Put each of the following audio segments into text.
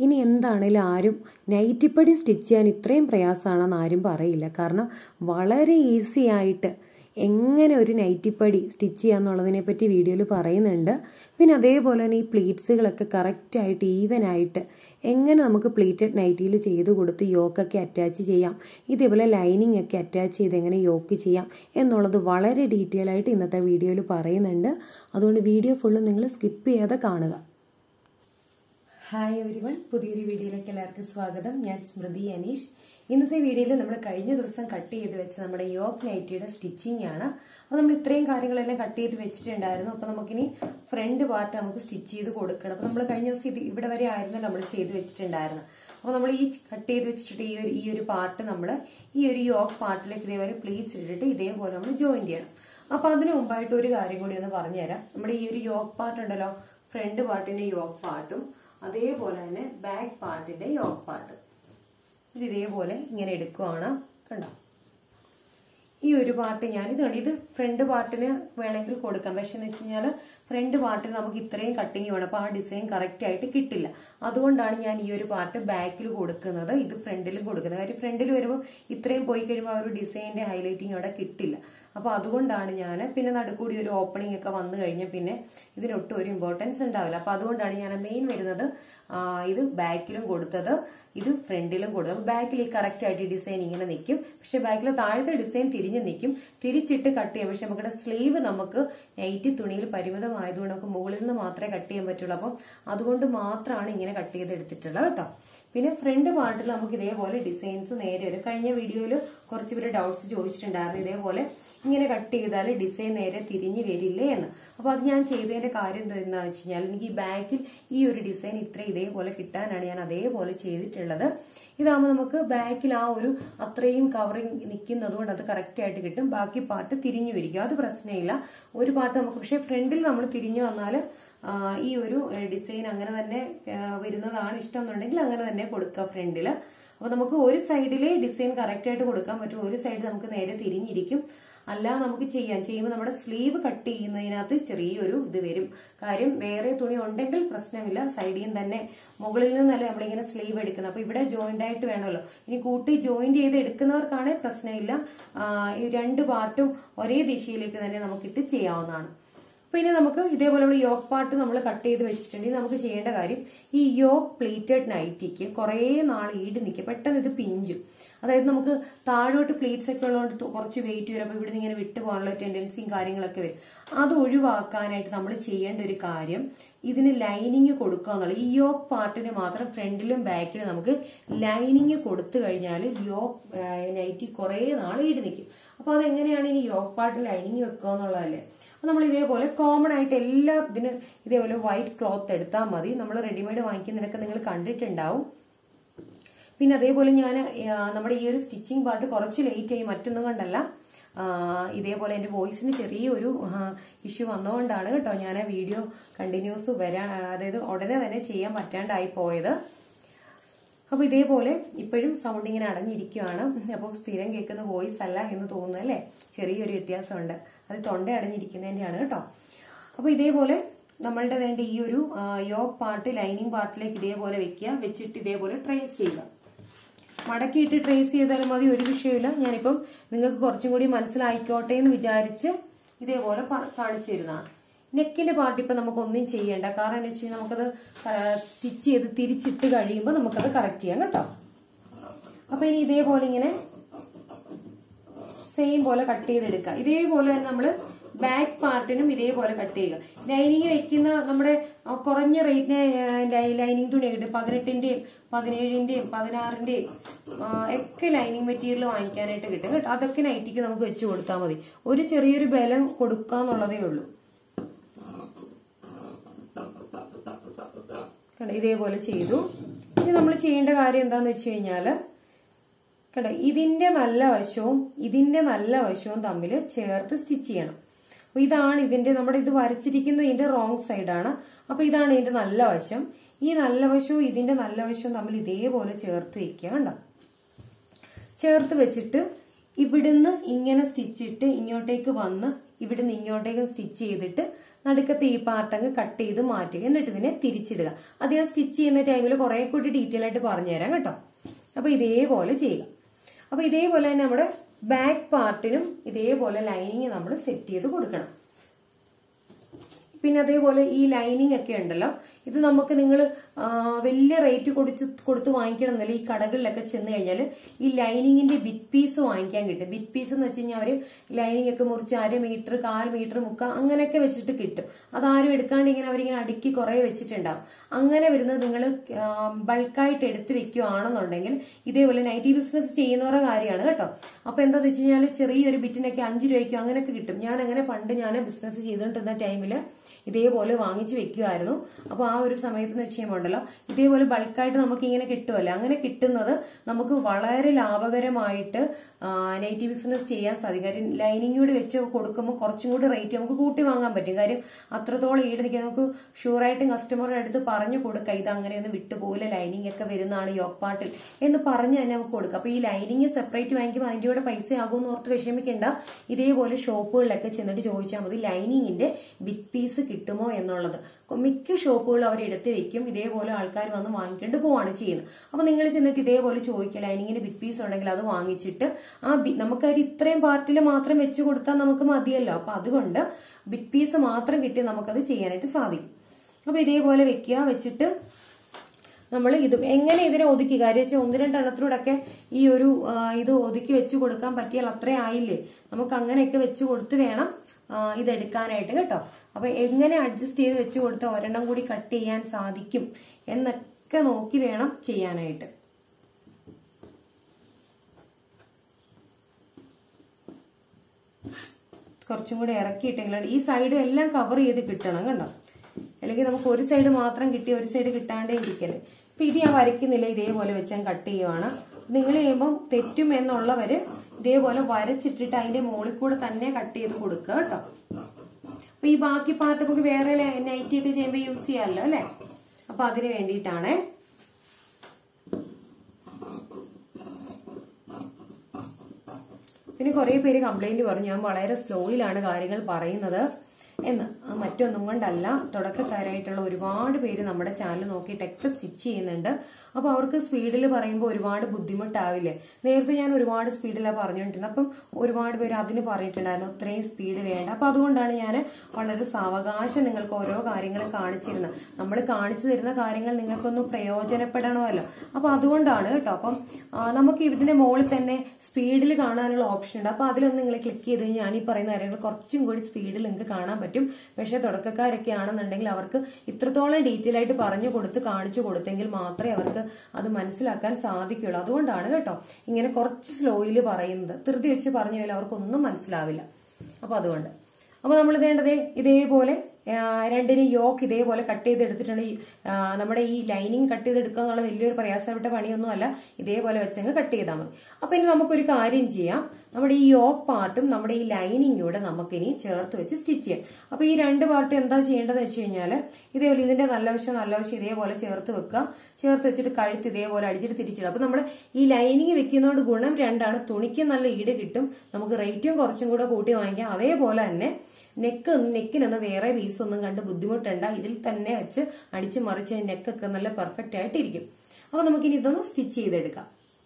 ഇനി എന്താണേലും ആരും നൈറ്റിപ്പടി സ്റ്റിച്ച് ചെയ്യാൻ ഇത്രയും പ്രയാസമാണെന്ന് ആരും പറയില്ല കാരണം വളരെ ഈസി ആയിട്ട് എങ്ങനെ ഒരു നൈറ്റിപ്പടി സ്റ്റിച്ച് ചെയ്യാന്നുള്ളതിനെ പറ്റി വീഡിയോയിൽ പറയുന്നുണ്ട് പിന്നെ അതേപോലെ തന്നെ ഈ പ്ലീറ്റ്സുകളൊക്കെ കറക്റ്റായിട്ട് ഈവൻ ആയിട്ട് എങ്ങനെ നമുക്ക് പ്ലീറ്റഡ് നൈറ്റിയിൽ ചെയ്ത് കൊടുത്ത് യോക്കൊക്കെ അറ്റാച്ച് ചെയ്യാം ഇതേപോലെ ലൈനിങ് ഒക്കെ അറ്റാച്ച് ചെയ്ത് എങ്ങനെ യോക്ക് ചെയ്യാം എന്നുള്ളത് വളരെ ഡീറ്റെയിൽ ആയിട്ട് ഇന്നത്തെ വീഡിയോയിൽ പറയുന്നുണ്ട് അതുകൊണ്ട് വീഡിയോ ഫുള്ളും നിങ്ങൾ സ്കിപ്പ് ചെയ്യാതെ കാണുക ഹായ് എവരിവൺ പുതിയൊരു വീഡിയോയിലേക്ക് എല്ലാവർക്കും സ്വാഗതം ഞാൻ സ്മൃതി അനീഷ് ഇന്നത്തെ വീഡിയോയിൽ നമ്മൾ കഴിഞ്ഞ ദിവസം കട്ട് ചെയ്ത് വെച്ച നമ്മുടെ യോക്ക് നൈറ്റിയുടെ സ്റ്റിച്ചിങ് ആണ് അപ്പോൾ നമ്മൾ ഇത്രയും കാര്യങ്ങളെല്ലാം കട്ട് ചെയ്ത് വെച്ചിട്ടുണ്ടായിരുന്നു അപ്പോൾ നമുക്കിനി ഫ്രണ്ട് പാർട്ട് നമുക്ക് സ്റ്റിച്ച് ചെയ്ത് കൊടുക്കണം അപ്പോൾ നമ്മൾ കഴിഞ്ഞ ദിവസം ഇത് ഇവിടെ വരെ ആയിരുന്നു നമ്മൾ ചെയ്ത് വെച്ചിട്ടുണ്ടായിരുന്നത് അപ്പോൾ നമ്മൾ ഈ കട്ട് ചെയ്ത് വെച്ചിട്ട് ഈ ഒരു ഈ ഒരു പാർട്ട് നമ്മൾ ഈ ഒരു യോക്ക് പാർട്ടിലേക്ക് ഇതേപോലെ പ്ലീറ്റ്സ് ഇട്ടിട്ട് ഇതേപോലെ നമ്മൾ ജോയിൻ ചെയ്യണം അപ്പോൾ അതിന് മുമ്പായിട്ട് ഒരു കാര്യം കൂടി ഒന്ന് പറഞ്ഞുതരാം നമ്മുടെ ഈ ഒരു യോക്ക് പാർട്ട് ഉണ്ടല്ലോ ഫ്രണ്ട് പാർട്ടിന്റെ യോക്ക് പാർട്ടും അതേപോലെ തന്നെ ബാക്ക് പാർട്ടിന്റെ യോക്ക് പാർട്ട് ഇത് ഇതേപോലെ ഇങ്ങനെ എടുക്കുവാണ് കണ്ടോ ഈ ഒരു പാർട്ട് ഞാൻ ഇത് കണ്ടു ഇത് ഫ്രണ്ട് പാർട്ടിന് വേണമെങ്കിൽ കൊടുക്കാം പക്ഷെ എന്ന് വെച്ച് കഴിഞ്ഞാൽ ഫ്രണ്ട് പാർട്ടിന് നമുക്ക് ഇത്രയും കട്ടിങ് വേണം അപ്പൊ ആ ഡിസൈൻ കറക്റ്റ് ആയിട്ട് കിട്ടില്ല അതുകൊണ്ടാണ് ഞാൻ ഈ ഒരു പാർട്ട് ബാക്കിൽ കൊടുക്കുന്നത് ഇത് ഫ്രണ്ടിലും കൊടുക്കുന്നത് കാര്യം ഫ്രണ്ടിൽ വരുമ്പോൾ ഇത്രയും പോയി കഴിയുമ്പോൾ ആ ഒരു ഡിസൈനിന്റെ ഹൈലൈറ്റിങ് അവിടെ കിട്ടില്ല അപ്പൊ അതുകൊണ്ടാണ് ഞാൻ പിന്നെ നടുക്കൂടി ഒരു ഓപ്പണിംഗ് ഒക്കെ വന്നു കഴിഞ്ഞാൽ പിന്നെ ഇതിനൊട്ടും ഒരു ഇമ്പോർട്ടൻസ് ഉണ്ടാവില്ല അപ്പൊ അതുകൊണ്ടാണ് ഞാൻ മെയിൻ വരുന്നത് ഇത് ബാക്കിലും കൊടുത്തത് ഇത് ഫ്രണ്ടിലും കൊടുത്തത് അപ്പൊ ബാക്കിൽ ഈ കറക്റ്റ് ആയിട്ട് ഈ ഡിസൈൻ ഇങ്ങനെ നിൽക്കും പക്ഷെ ബാക്കിൽ താഴത്തെ ഡിസൈൻ തിരിഞ്ഞ് നിൽക്കും തിരിച്ചിട്ട് കട്ട് ചെയ്യാം പക്ഷെ നമ്മുടെ സ്ലീവ് നമുക്ക് നൈറ്റി തുണിയിൽ പരിമിതമായതുകൊണ്ട് നമുക്ക് മുകളിൽ നിന്ന് മാത്രമേ കട്ട് ചെയ്യാൻ പറ്റുള്ളൂ അപ്പം അതുകൊണ്ട് മാത്രമാണ് ഇങ്ങനെ കട്ട് ചെയ്ത് എടുത്തിട്ടുള്ളത് കേട്ടോ പിന്നെ ഫ്രണ്ട് പാർട്ടിൽ നമുക്ക് ഇതേപോലെ ഡിസൈൻസ് നേരെ വരും കഴിഞ്ഞ വീഡിയോയിൽ കുറച്ച് പേര് ഡൗട്ട്സ് ചോദിച്ചിട്ടുണ്ടായിരുന്നു ഇതേപോലെ ഇങ്ങനെ കട്ട് ചെയ്താൽ ഡിസൈൻ നേരെ തിരിഞ്ഞ് വരില്ലേ എന്ന് അപ്പൊ അത് ഞാൻ ചെയ്തതിന്റെ കാര്യം എന്താണെന്ന് വെച്ച് കഴിഞ്ഞാൽ എനിക്ക് ഈ ബാക്കിൽ ഈ ഒരു ഡിസൈൻ ഇത്ര ഇതേപോലെ കിട്ടാനാണ് ഞാൻ അതേപോലെ ചെയ്തിട്ടുള്ളത് ഇതാകുമ്പോൾ നമുക്ക് ബാക്കിൽ ആ ഒരു അത്രയും കവറിങ് നിൽക്കുന്നത് കൊണ്ട് അത് കറക്റ്റ് ആയിട്ട് കിട്ടും ബാക്കി പാർട്ട് തിരിഞ്ഞു വരിക്കും അത് പ്രശ്നമില്ല ഒരു പാർട്ട് നമുക്ക് പക്ഷെ ഫ്രണ്ടിൽ നമ്മൾ തിരിഞ്ഞു വന്നാൽ ഈ ഒരു ഡിസൈൻ അങ്ങനെ തന്നെ വരുന്നതാണ് ഇഷ്ടം എന്നുണ്ടെങ്കിൽ അങ്ങനെ തന്നെ കൊടുക്കുക ഫ്രണ്ടില് അപ്പൊ നമുക്ക് ഒരു സൈഡിലെ ഡിസൈൻ കറക്റ്റ് ആയിട്ട് കൊടുക്കാൻ പറ്റും ഒരു സൈഡ് നമുക്ക് നേരെ തിരിഞ്ഞിരിക്കും അല്ല നമുക്ക് ചെയ്യാം ചെയ്യുമ്പോൾ നമ്മുടെ സ്ലീവ് കട്ട് ചെയ്യുന്നതിനകത്ത് ചെറിയൊരു ഇത് വരും കാര്യം വേറെ തുണി ഉണ്ടെങ്കിൽ പ്രശ്നമില്ല സൈഡിൽ നിന്ന് തന്നെ മുകളിൽ നിന്നല്ല നമ്മളിങ്ങനെ സ്ലീവ് എടുക്കുന്നത് അപ്പൊ ഇവിടെ ജോയിന്റ് ആയിട്ട് വേണമല്ലോ ഇനി കൂട്ടി ജോയിന്റ് ചെയ്ത് എടുക്കുന്നവർക്കാണെങ്കിൽ പ്രശ്നമില്ല ഈ രണ്ട് പാർട്ടും ഒരേ ദിശയിലേക്ക് തന്നെ നമുക്കിട്ട് ചെയ്യാവുന്നതാണ് അപ്പൊ ഇനി നമുക്ക് ഇതേപോലെ നമ്മൾ യോക്ക് പാർട്ട് നമ്മൾ കട്ട് ചെയ്ത് വെച്ചിട്ടുണ്ടെങ്കിൽ നമുക്ക് ചെയ്യേണ്ട കാര്യം ഈ യോക്ക് പ്ലീറ്റഡ് നൈറ്റിക്ക് കുറേ നാൾ ഈട് നിൽക്കും പെട്ടെന്ന് ഇത് പിഞ്ചും അതായത് നമുക്ക് താഴോട്ട് പ്ലീറ്റ്സ് ഒക്കെ ഉള്ളതുകൊണ്ട് കുറച്ച് വെയിറ്റ് വരും അപ്പൊ ഇവിടുന്ന് ഇങ്ങനെ വിട്ടു പോകാനുള്ള ടെൻഡൻസിയും കാര്യങ്ങളൊക്കെ വരും അത് ഒഴിവാക്കാനായിട്ട് നമ്മൾ ചെയ്യേണ്ട ഒരു കാര്യം ഇതിന് ലൈനിങ് കൊടുക്കുക എന്നുള്ളത് ഈ യോക്ക് പാർട്ടിന് മാത്രം ഫ്രണ്ടിലും ബാക്കിലും നമുക്ക് ലൈനിങ് കൊടുത്തു കഴിഞ്ഞാൽ യോക്ക് നൈറ്റി കുറേ നാൾ ഈട് നിൽക്കും അപ്പൊ അതെങ്ങനെയാണ് ഇനി യോക്ക് പാർട്ട് ലൈനിങ് വെക്കുക എന്നുള്ളതല്ലേ നമ്മൾ ഇതേപോലെ കോമൺ ആയിട്ട് എല്ലാ ഇതിന് ഇതേപോലെ വൈറ്റ് ക്ലോത്ത് എടുത്താൽ മതി നമ്മൾ റെഡിമെയ്ഡ് വാങ്ങിക്കുന്നതിനൊക്കെ നിങ്ങൾ കണ്ടിട്ടുണ്ടാവും പിന്നെ അതേപോലെ ഞാൻ നമ്മുടെ ഈ ഒരു സ്റ്റിച്ചിങ് പാർട്ട് കുറച്ച് ലേറ്റ് ആയി മറ്റൊന്നും കൊണ്ടല്ല ഇതേപോലെ എൻ്റെ വോയിസിന് ചെറിയൊരു ഇഷ്യൂ വന്നതുകൊണ്ടാണ് കേട്ടോ ഞാൻ ആ വീഡിയോ കണ്ടിന്യൂസ് വരാൻ അതായത് ഉടനെ തന്നെ ചെയ്യാൻ പറ്റാണ്ടായി പോയത് അപ്പൊ ഇതേപോലെ ഇപ്പോഴും സൗണ്ട് ഇങ്ങനെ അടഞ്ഞിരിക്കുകയാണ് അപ്പോൾ സ്ഥിരം കേൾക്കുന്ന വോയിസ് അല്ല എന്ന് തോന്നുന്നു അല്ലേ ചെറിയൊരു വ്യത്യാസമുണ്ട് അത് തൊണ്ട അടഞ്ഞിരിക്കുന്നതിൻ്റെയാണ് കേട്ടോ അപ്പൊ ഇതേപോലെ നമ്മളുടെ വേണ്ട ഈ ഒരു യോഗ് പാർട്ട് ലൈനിങ് പാർട്ടിലേക്ക് ഇതേപോലെ വെക്കുക വെച്ചിട്ട് ഇതേപോലെ ട്രേസ് ചെയ്യുക മടക്കിയിട്ട് ട്രേസ് ചെയ്താലും മതി ഒരു വിഷയമില്ല ഞാനിപ്പം നിങ്ങൾക്ക് കുറച്ചും കൂടി മനസ്സിലായിക്കോട്ടെ എന്ന് വിചാരിച്ച് ഇതേപോലെ കാണിച്ചു തരുന്നതാണ് നെക്കിന്റെ പാർട്ട് ഇപ്പൊ നമുക്കൊന്നും ചെയ്യേണ്ട കാരണം എന്താ വെച്ചാൽ നമുക്കത് സ്റ്റിച്ച് ചെയ്ത് തിരിച്ചിട്ട് കഴിയുമ്പോൾ നമുക്കത് കറക്റ്റ് ചെയ്യാം കേട്ടോ അപ്പൊ ഇനി ഇതേപോലെ ഇങ്ങനെ സെയിം പോലെ കട്ട് ചെയ്തെടുക്കുക ഇതേപോലെ തന്നെ നമ്മൾ ബാക്ക് പാർട്ടിനും ഇതേപോലെ കട്ട് ചെയ്യുക ലൈനിങ് വെക്കുന്ന നമ്മുടെ കുറഞ്ഞ റേറ്റിന് ലൈനിങ് തുണി കിട്ടും പതിനെട്ടിന്റെയും പതിനേഴിന്റെയും പതിനാറിന്റെയും ഒക്കെ ലൈനിങ് മെറ്റീരിയൽ വാങ്ങിക്കാനായിട്ട് കിട്ടും കേട്ടോ അതൊക്കെ നൈറ്റിക്ക് നമുക്ക് വെച്ച് കൊടുത്താൽ മതി ഒരു ചെറിയൊരു ബലം കൊടുക്കാന്നുള്ളതേ ഉള്ളൂ കണ്ടോ ഇതേപോലെ ചെയ്തു ഇനി നമ്മൾ ചെയ്യേണ്ട കാര്യം എന്താന്ന് വെച്ച് കഴിഞ്ഞാല് കേട്ടോ ഇതിന്റെ നല്ല വശവും ഇതിന്റെ നല്ല വശവും തമ്മിൽ ചേർത്ത് സ്റ്റിച്ച് ചെയ്യണം അപ്പൊ ഇതാണ് ഇതിന്റെ നമ്മുടെ ഇത് വരച്ചിരിക്കുന്നത് ഇതിന്റെ റോങ് സൈഡാണ് അപ്പൊ ഇതാണ് ഇതിന്റെ നല്ല വശം ഈ നല്ല വശവും ഇതിന്റെ നല്ല വശവും തമ്മിൽ ഇതേപോലെ ചേർത്ത് വെക്കുക കണ്ടോ ചേർത്ത് വെച്ചിട്ട് ഇവിടുന്ന് ഇങ്ങനെ സ്റ്റിച്ച് ഇട്ട് ഇങ്ങോട്ടേക്ക് വന്ന് ഇവിടുന്ന് ഇങ്ങോട്ടേക്ക് സ്റ്റിച്ച് ചെയ്തിട്ട് നടുക്കത്തെ ഈ പാർട്ട് അങ്ങ് കട്ട് ചെയ്ത് മാറ്റുക എന്നിട്ട് ഇതിനെ തിരിച്ചിടുക അത് ഞാൻ സ്റ്റിച്ച് ചെയ്യുന്ന ടൈമിൽ കുറെ കൂടി ഡീറ്റെയിൽ ആയിട്ട് പറഞ്ഞുതരാം കേട്ടോ അപ്പൊ ഇതേപോലെ ചെയ്യുക അപ്പൊ ഇതേപോലെ തന്നെ നമ്മുടെ ബാക്ക് പാർട്ടിനും ഇതേപോലെ ലൈനിങ് നമ്മൾ സെറ്റ് ചെയ്ത് കൊടുക്കണം പിന്നെ അതേപോലെ ഈ ലൈനിങ് ഒക്കെ ഉണ്ടല്ലോ ഇത് നമുക്ക് നിങ്ങൾ വലിയ റേറ്റ് കൊടുത്ത് കൊടുത്ത് വാങ്ങിക്കണം എന്നല്ല ഈ കടകളിലൊക്കെ ചെന്ന് കഴിഞ്ഞാൽ ഈ ലൈനിങ്ങിന്റെ ബിറ്റ് പീസ് വാങ്ങിക്കാൻ കിട്ടും ബിറ്റ് പീസ് എന്ന് വെച്ച് കഴിഞ്ഞാൽ അവര് ലൈനിങ് ഒക്കെ മുറിച്ച് അര മീറ്റർ കാൽ മീറ്റർ മുക്ക അങ്ങനെയൊക്കെ വെച്ചിട്ട് കിട്ടും അതാരും എടുക്കാണ്ട് ഇങ്ങനെ അവരിങ്ങനെ അടുക്കി കുറെ വെച്ചിട്ടുണ്ടാവും അങ്ങനെ വരുന്നത് നിങ്ങൾ ബൾക്കായിട്ട് എടുത്ത് വെക്കുകയാണെന്നുണ്ടെങ്കിൽ ഇതേപോലെ നൈറ്റി ബിസിനസ് ചെയ്യുന്നവരുടെ കാര്യമാണ് കേട്ടോ അപ്പൊ എന്താന്ന് വെച്ച് കഴിഞ്ഞാൽ ചെറിയൊരു ബിറ്റിനൊക്കെ അഞ്ച് രൂപയ്ക്കോ അങ്ങനെയൊക്കെ കിട്ടും ഞാൻ അങ്ങനെ പണ്ട് ഞാൻ ബിസിനസ് ചെയ്തുകൊണ്ടിരുന്ന ടൈമിൽ ഇതേപോലെ വാങ്ങിച്ചു വെക്കുമായിരുന്നു അപ്പൊ ആ ഒരു സമയത്ത് എന്ന് വെച്ച് ഉണ്ടല്ലോ ഇതേപോലെ ബൾക്കായിട്ട് നമുക്ക് ഇങ്ങനെ കിട്ടുമല്ലോ അങ്ങനെ കിട്ടുന്നത് നമുക്ക് വളരെ ലാഭകരമായിട്ട് നൈറ്റി ബിസിനസ് ചെയ്യാൻ സാധിക്കും കാര്യം ലൈനിങ് കൂടി വെച്ച് കൊടുക്കുമ്പോൾ കുറച്ചും കൂടി റേറ്റ് നമുക്ക് കൂട്ടി വാങ്ങാൻ പറ്റും കാര്യം അത്രത്തോളം ഈട് നിൽക്കാൻ നമുക്ക് ഷുവറായിട്ടും കസ്റ്റമറുടെ അടുത്ത് പറഞ്ഞു കൊടുക്കാം ഇത് അങ്ങനെയൊന്നും വിട്ടുപോകില്ല ലൈനിങ് ഒക്കെ വരുന്നതാണ് യോക്ക് പാർട്ടിൽ എന്ന് പറഞ്ഞ് തന്നെ നമുക്ക് കൊടുക്കാം അപ്പൊ ഈ ലൈനിങ് സെപ്പറേറ്റ് വാങ്ങിക്കുമ്പോൾ അതിന്റെ കൂടെ പൈസ ആകുമെന്ന് ഓർത്ത് വിഷമിക്കേണ്ട ഇതേപോലെ ഷോപ്പുകളിലൊക്കെ ചെന്നിട്ട് ചോദിച്ചാൽ മതി ലൈനിങ്ങിന്റെ ബിഗ് പീസ് കിട്ടുമോ എന്നുള്ളത് മിക്ക ഷോപ്പുകളും അവർ എടുത്ത് വെക്കും ഇതേപോലെ ആൾക്കാർ വന്ന് വാങ്ങിക്കൊണ്ട് പോവാണ് ചെയ്യുന്നത് അപ്പൊ നിങ്ങൾ ചെന്നിട്ട് ഇതേപോലെ ചോദിക്കുക ലൈനിങ്ങിന് ബിഗ് പീസ് ഉണ്ടെങ്കിൽ അത് വാങ്ങിച്ചിട്ട് ആ നമുക്കത് ഇത്രയും പാർട്ടിൽ മാത്രം വെച്ച് കൊടുത്താൽ നമുക്ക് മതിയല്ലോ അപ്പൊ അതുകൊണ്ട് ബിഗ് പീസ് മാത്രം കിട്ടി നമുക്കത് ചെയ്യാനായിട്ട് സാധിക്കും അപ്പൊ ഇതേപോലെ വെക്കുക വെച്ചിട്ട് നമ്മൾ ഇത് എങ്ങനെ ഇതിനെ ഒതുക്കി കാര്യം വെച്ചാൽ ഒന്ന് രണ്ടെണ്ണത്തിലൂടെയൊക്കെ ഈ ഒരു ഇത് ഒതുക്കി വെച്ച് കൊടുക്കാൻ പറ്റിയാൽ അത്രേ ആയില്ലേ നമുക്ക് അങ്ങനെയൊക്കെ വെച്ച് കൊടുത്ത് വേണം ഇതെടുക്കാനായിട്ട് കേട്ടോ അപ്പൊ എങ്ങനെ അഡ്ജസ്റ്റ് ചെയ്ത് വെച്ച് കൊടുത്ത ഒരെണ്ണം കൂടി കട്ട് ചെയ്യാൻ സാധിക്കും എന്നൊക്കെ നോക്കി വേണം ചെയ്യാനായിട്ട് കുറച്ചും കൂടി ഇറക്കിയിട്ടെങ്കിൽ ഈ സൈഡ് എല്ലാം കവർ ചെയ്ത് കിട്ടണം കണ്ടോ അല്ലെങ്കിൽ നമുക്ക് ഒരു സൈഡ് മാത്രം കിട്ടി ഒരു സൈഡ് കിട്ടാണ്ടേ ഇരിക്കല് ഇപ്പൊ ഇത് ഞാൻ വരയ്ക്കുന്നില്ല ഇതേപോലെ വെച്ച് ഞാൻ കട്ട് ചെയ്യുവാണ് നിങ്ങൾ ചെയ്യുമ്പോൾ തെറ്റും എന്നുള്ളവര് ഇതേപോലെ വരച്ചിട്ടിട്ട് അതിന്റെ മുകളിൽ കൂടെ തന്നെ കട്ട് ചെയ്ത് കൊടുക്കുക കേട്ടോ അപ്പൊ ഈ ബാക്കി പാർട്ട് നമുക്ക് വേറെ നൈറ്റി ഒക്കെ ചെയ്യുമ്പോൾ യൂസ് ചെയ്യാമല്ലോ അല്ലെ അപ്പൊ അതിന് വേണ്ടിയിട്ടാണേ പിന്നെ കുറെ പേര് കംപ്ലൈന്റ് പറഞ്ഞു ഞാൻ വളരെ സ്ലോയിലാണ് കാര്യങ്ങൾ പറയുന്നത് എന്ന് മറ്റൊന്നും കൊണ്ടല്ല തുടക്കക്കാരായിട്ടുള്ള ഒരുപാട് പേര് നമ്മുടെ ചാനൽ നോക്കിയിട്ടൊക്കെ സ്റ്റിച്ച് ചെയ്യുന്നുണ്ട് അപ്പൊ അവർക്ക് സ്പീഡിൽ പറയുമ്പോൾ ഒരുപാട് ബുദ്ധിമുട്ടാവില്ലേ നേരത്തെ ഞാൻ ഒരുപാട് സ്പീഡിലാണ് പറഞ്ഞുകൊണ്ടിരുന്നത് അപ്പം ഒരുപാട് പേര് അതിന് പറഞ്ഞിട്ടുണ്ടായിരുന്നു ഇത്രയും സ്പീഡ് വേണ്ട അപ്പൊ അതുകൊണ്ടാണ് ഞാൻ വളരെ സാവകാശം നിങ്ങൾക്ക് ഓരോ കാര്യങ്ങൾ കാണിച്ചിരുന്നത് നമ്മൾ കാണിച്ചു തരുന്ന കാര്യങ്ങൾ നിങ്ങൾക്കൊന്ന് പ്രയോജനപ്പെടണമല്ലോ അപ്പൊ അതുകൊണ്ടാണ് കേട്ടോ അപ്പം നമുക്ക് ഇതിന്റെ മുകളിൽ തന്നെ സ്പീഡിൽ കാണാനുള്ള ഓപ്ഷൻ ഉണ്ട് അപ്പൊ അതിലൊന്ന് നിങ്ങൾ ക്ലിക്ക് ചെയ്ത് ഞാൻ ഈ പറയുന്ന കാര്യങ്ങൾ കുറച്ചും കൂടി സ്പീഡിൽ നിങ്ങൾക്ക് കാണാൻ പറ്റും പക്ഷെ തുടക്കക്കാരൊക്കെ ആണെന്നുണ്ടെങ്കിൽ അവർക്ക് ഇത്രത്തോളം ഡീറ്റെയിൽ ആയിട്ട് പറഞ്ഞു കൊടുത്ത് കാണിച്ചു കൊടുത്തെങ്കിൽ മാത്രമേ അവർക്ക് അത് മനസ്സിലാക്കാൻ സാധിക്കുള്ളൂ അതുകൊണ്ടാണ് കേട്ടോ ഇങ്ങനെ കുറച്ച് സ്ലോയിൽ പറയുന്നത് ധൃതി വെച്ച് പറഞ്ഞു കഴിഞ്ഞാൽ അവർക്കൊന്നും മനസ്സിലാവില്ല അപ്പൊ അതുകൊണ്ട് അപ്പൊ നമ്മൾ ഇതേണ്ടതേ ഇതേപോലെ രണ്ടിന് യോക്ക് ഇതേപോലെ കട്ട് ചെയ്തെടുത്തിട്ടുണ്ട് നമ്മുടെ ഈ ലൈനിങ് കട്ട് ചെയ്തെടുക്കുക എന്നുള്ള വലിയൊരു പ്രയാസപ്പെട്ട പണിയൊന്നുമല്ല ഇതേപോലെ വെച്ചങ്ങ് കട്ട് ചെയ്താൽ മതി അപ്പൊ ഇനി നമുക്കൊരു കാര്യം ചെയ്യാം നമ്മുടെ ഈ യോക്ക് പാർട്ടും നമ്മുടെ ഈ ലൈനിങ് കൂടെ നമുക്കിനി ചേർത്ത് വെച്ച് സ്റ്റിച്ച് ചെയ്യാം അപ്പൊ ഈ രണ്ട് പാർട്ട് എന്താ ചെയ്യേണ്ടതെന്ന് വെച്ച് കഴിഞ്ഞാൽ ഇതേപോലെ ഇതിന്റെ നല്ല വശം നല്ല വശം ഇതേപോലെ ചേർത്ത് വെക്കുക ചേർത്ത് വെച്ചിട്ട് കഴുത്ത് ഇതേപോലെ അടിച്ചിട്ട് തിരിച്ചിടുക അപ്പൊ നമ്മുടെ ഈ ലൈനിങ് വെക്കുന്നതുകൊണ്ട് ഗുണം രണ്ടാണ് തുണിക്ക് നല്ല ഈട് കിട്ടും നമുക്ക് റേറ്റും കുറച്ചും കൂടെ കൂട്ടി വാങ്ങിക്കാം അതേപോലെ തന്നെ നെക്ക് നെക്കിനൊന്നും വേറെ പീസ് ഒന്നും കണ്ട് ബുദ്ധിമുട്ടണ്ട ഇതിൽ തന്നെ വെച്ച് അടിച്ചു മറിച്ച് നെക്കൊക്കെ നല്ല പെർഫെക്റ്റ് ആയിട്ട് ഇരിക്കും അപ്പൊ നമുക്കിനി ഇതൊന്ന് സ്റ്റിച്ച് ചെയ്തെടുക്കാം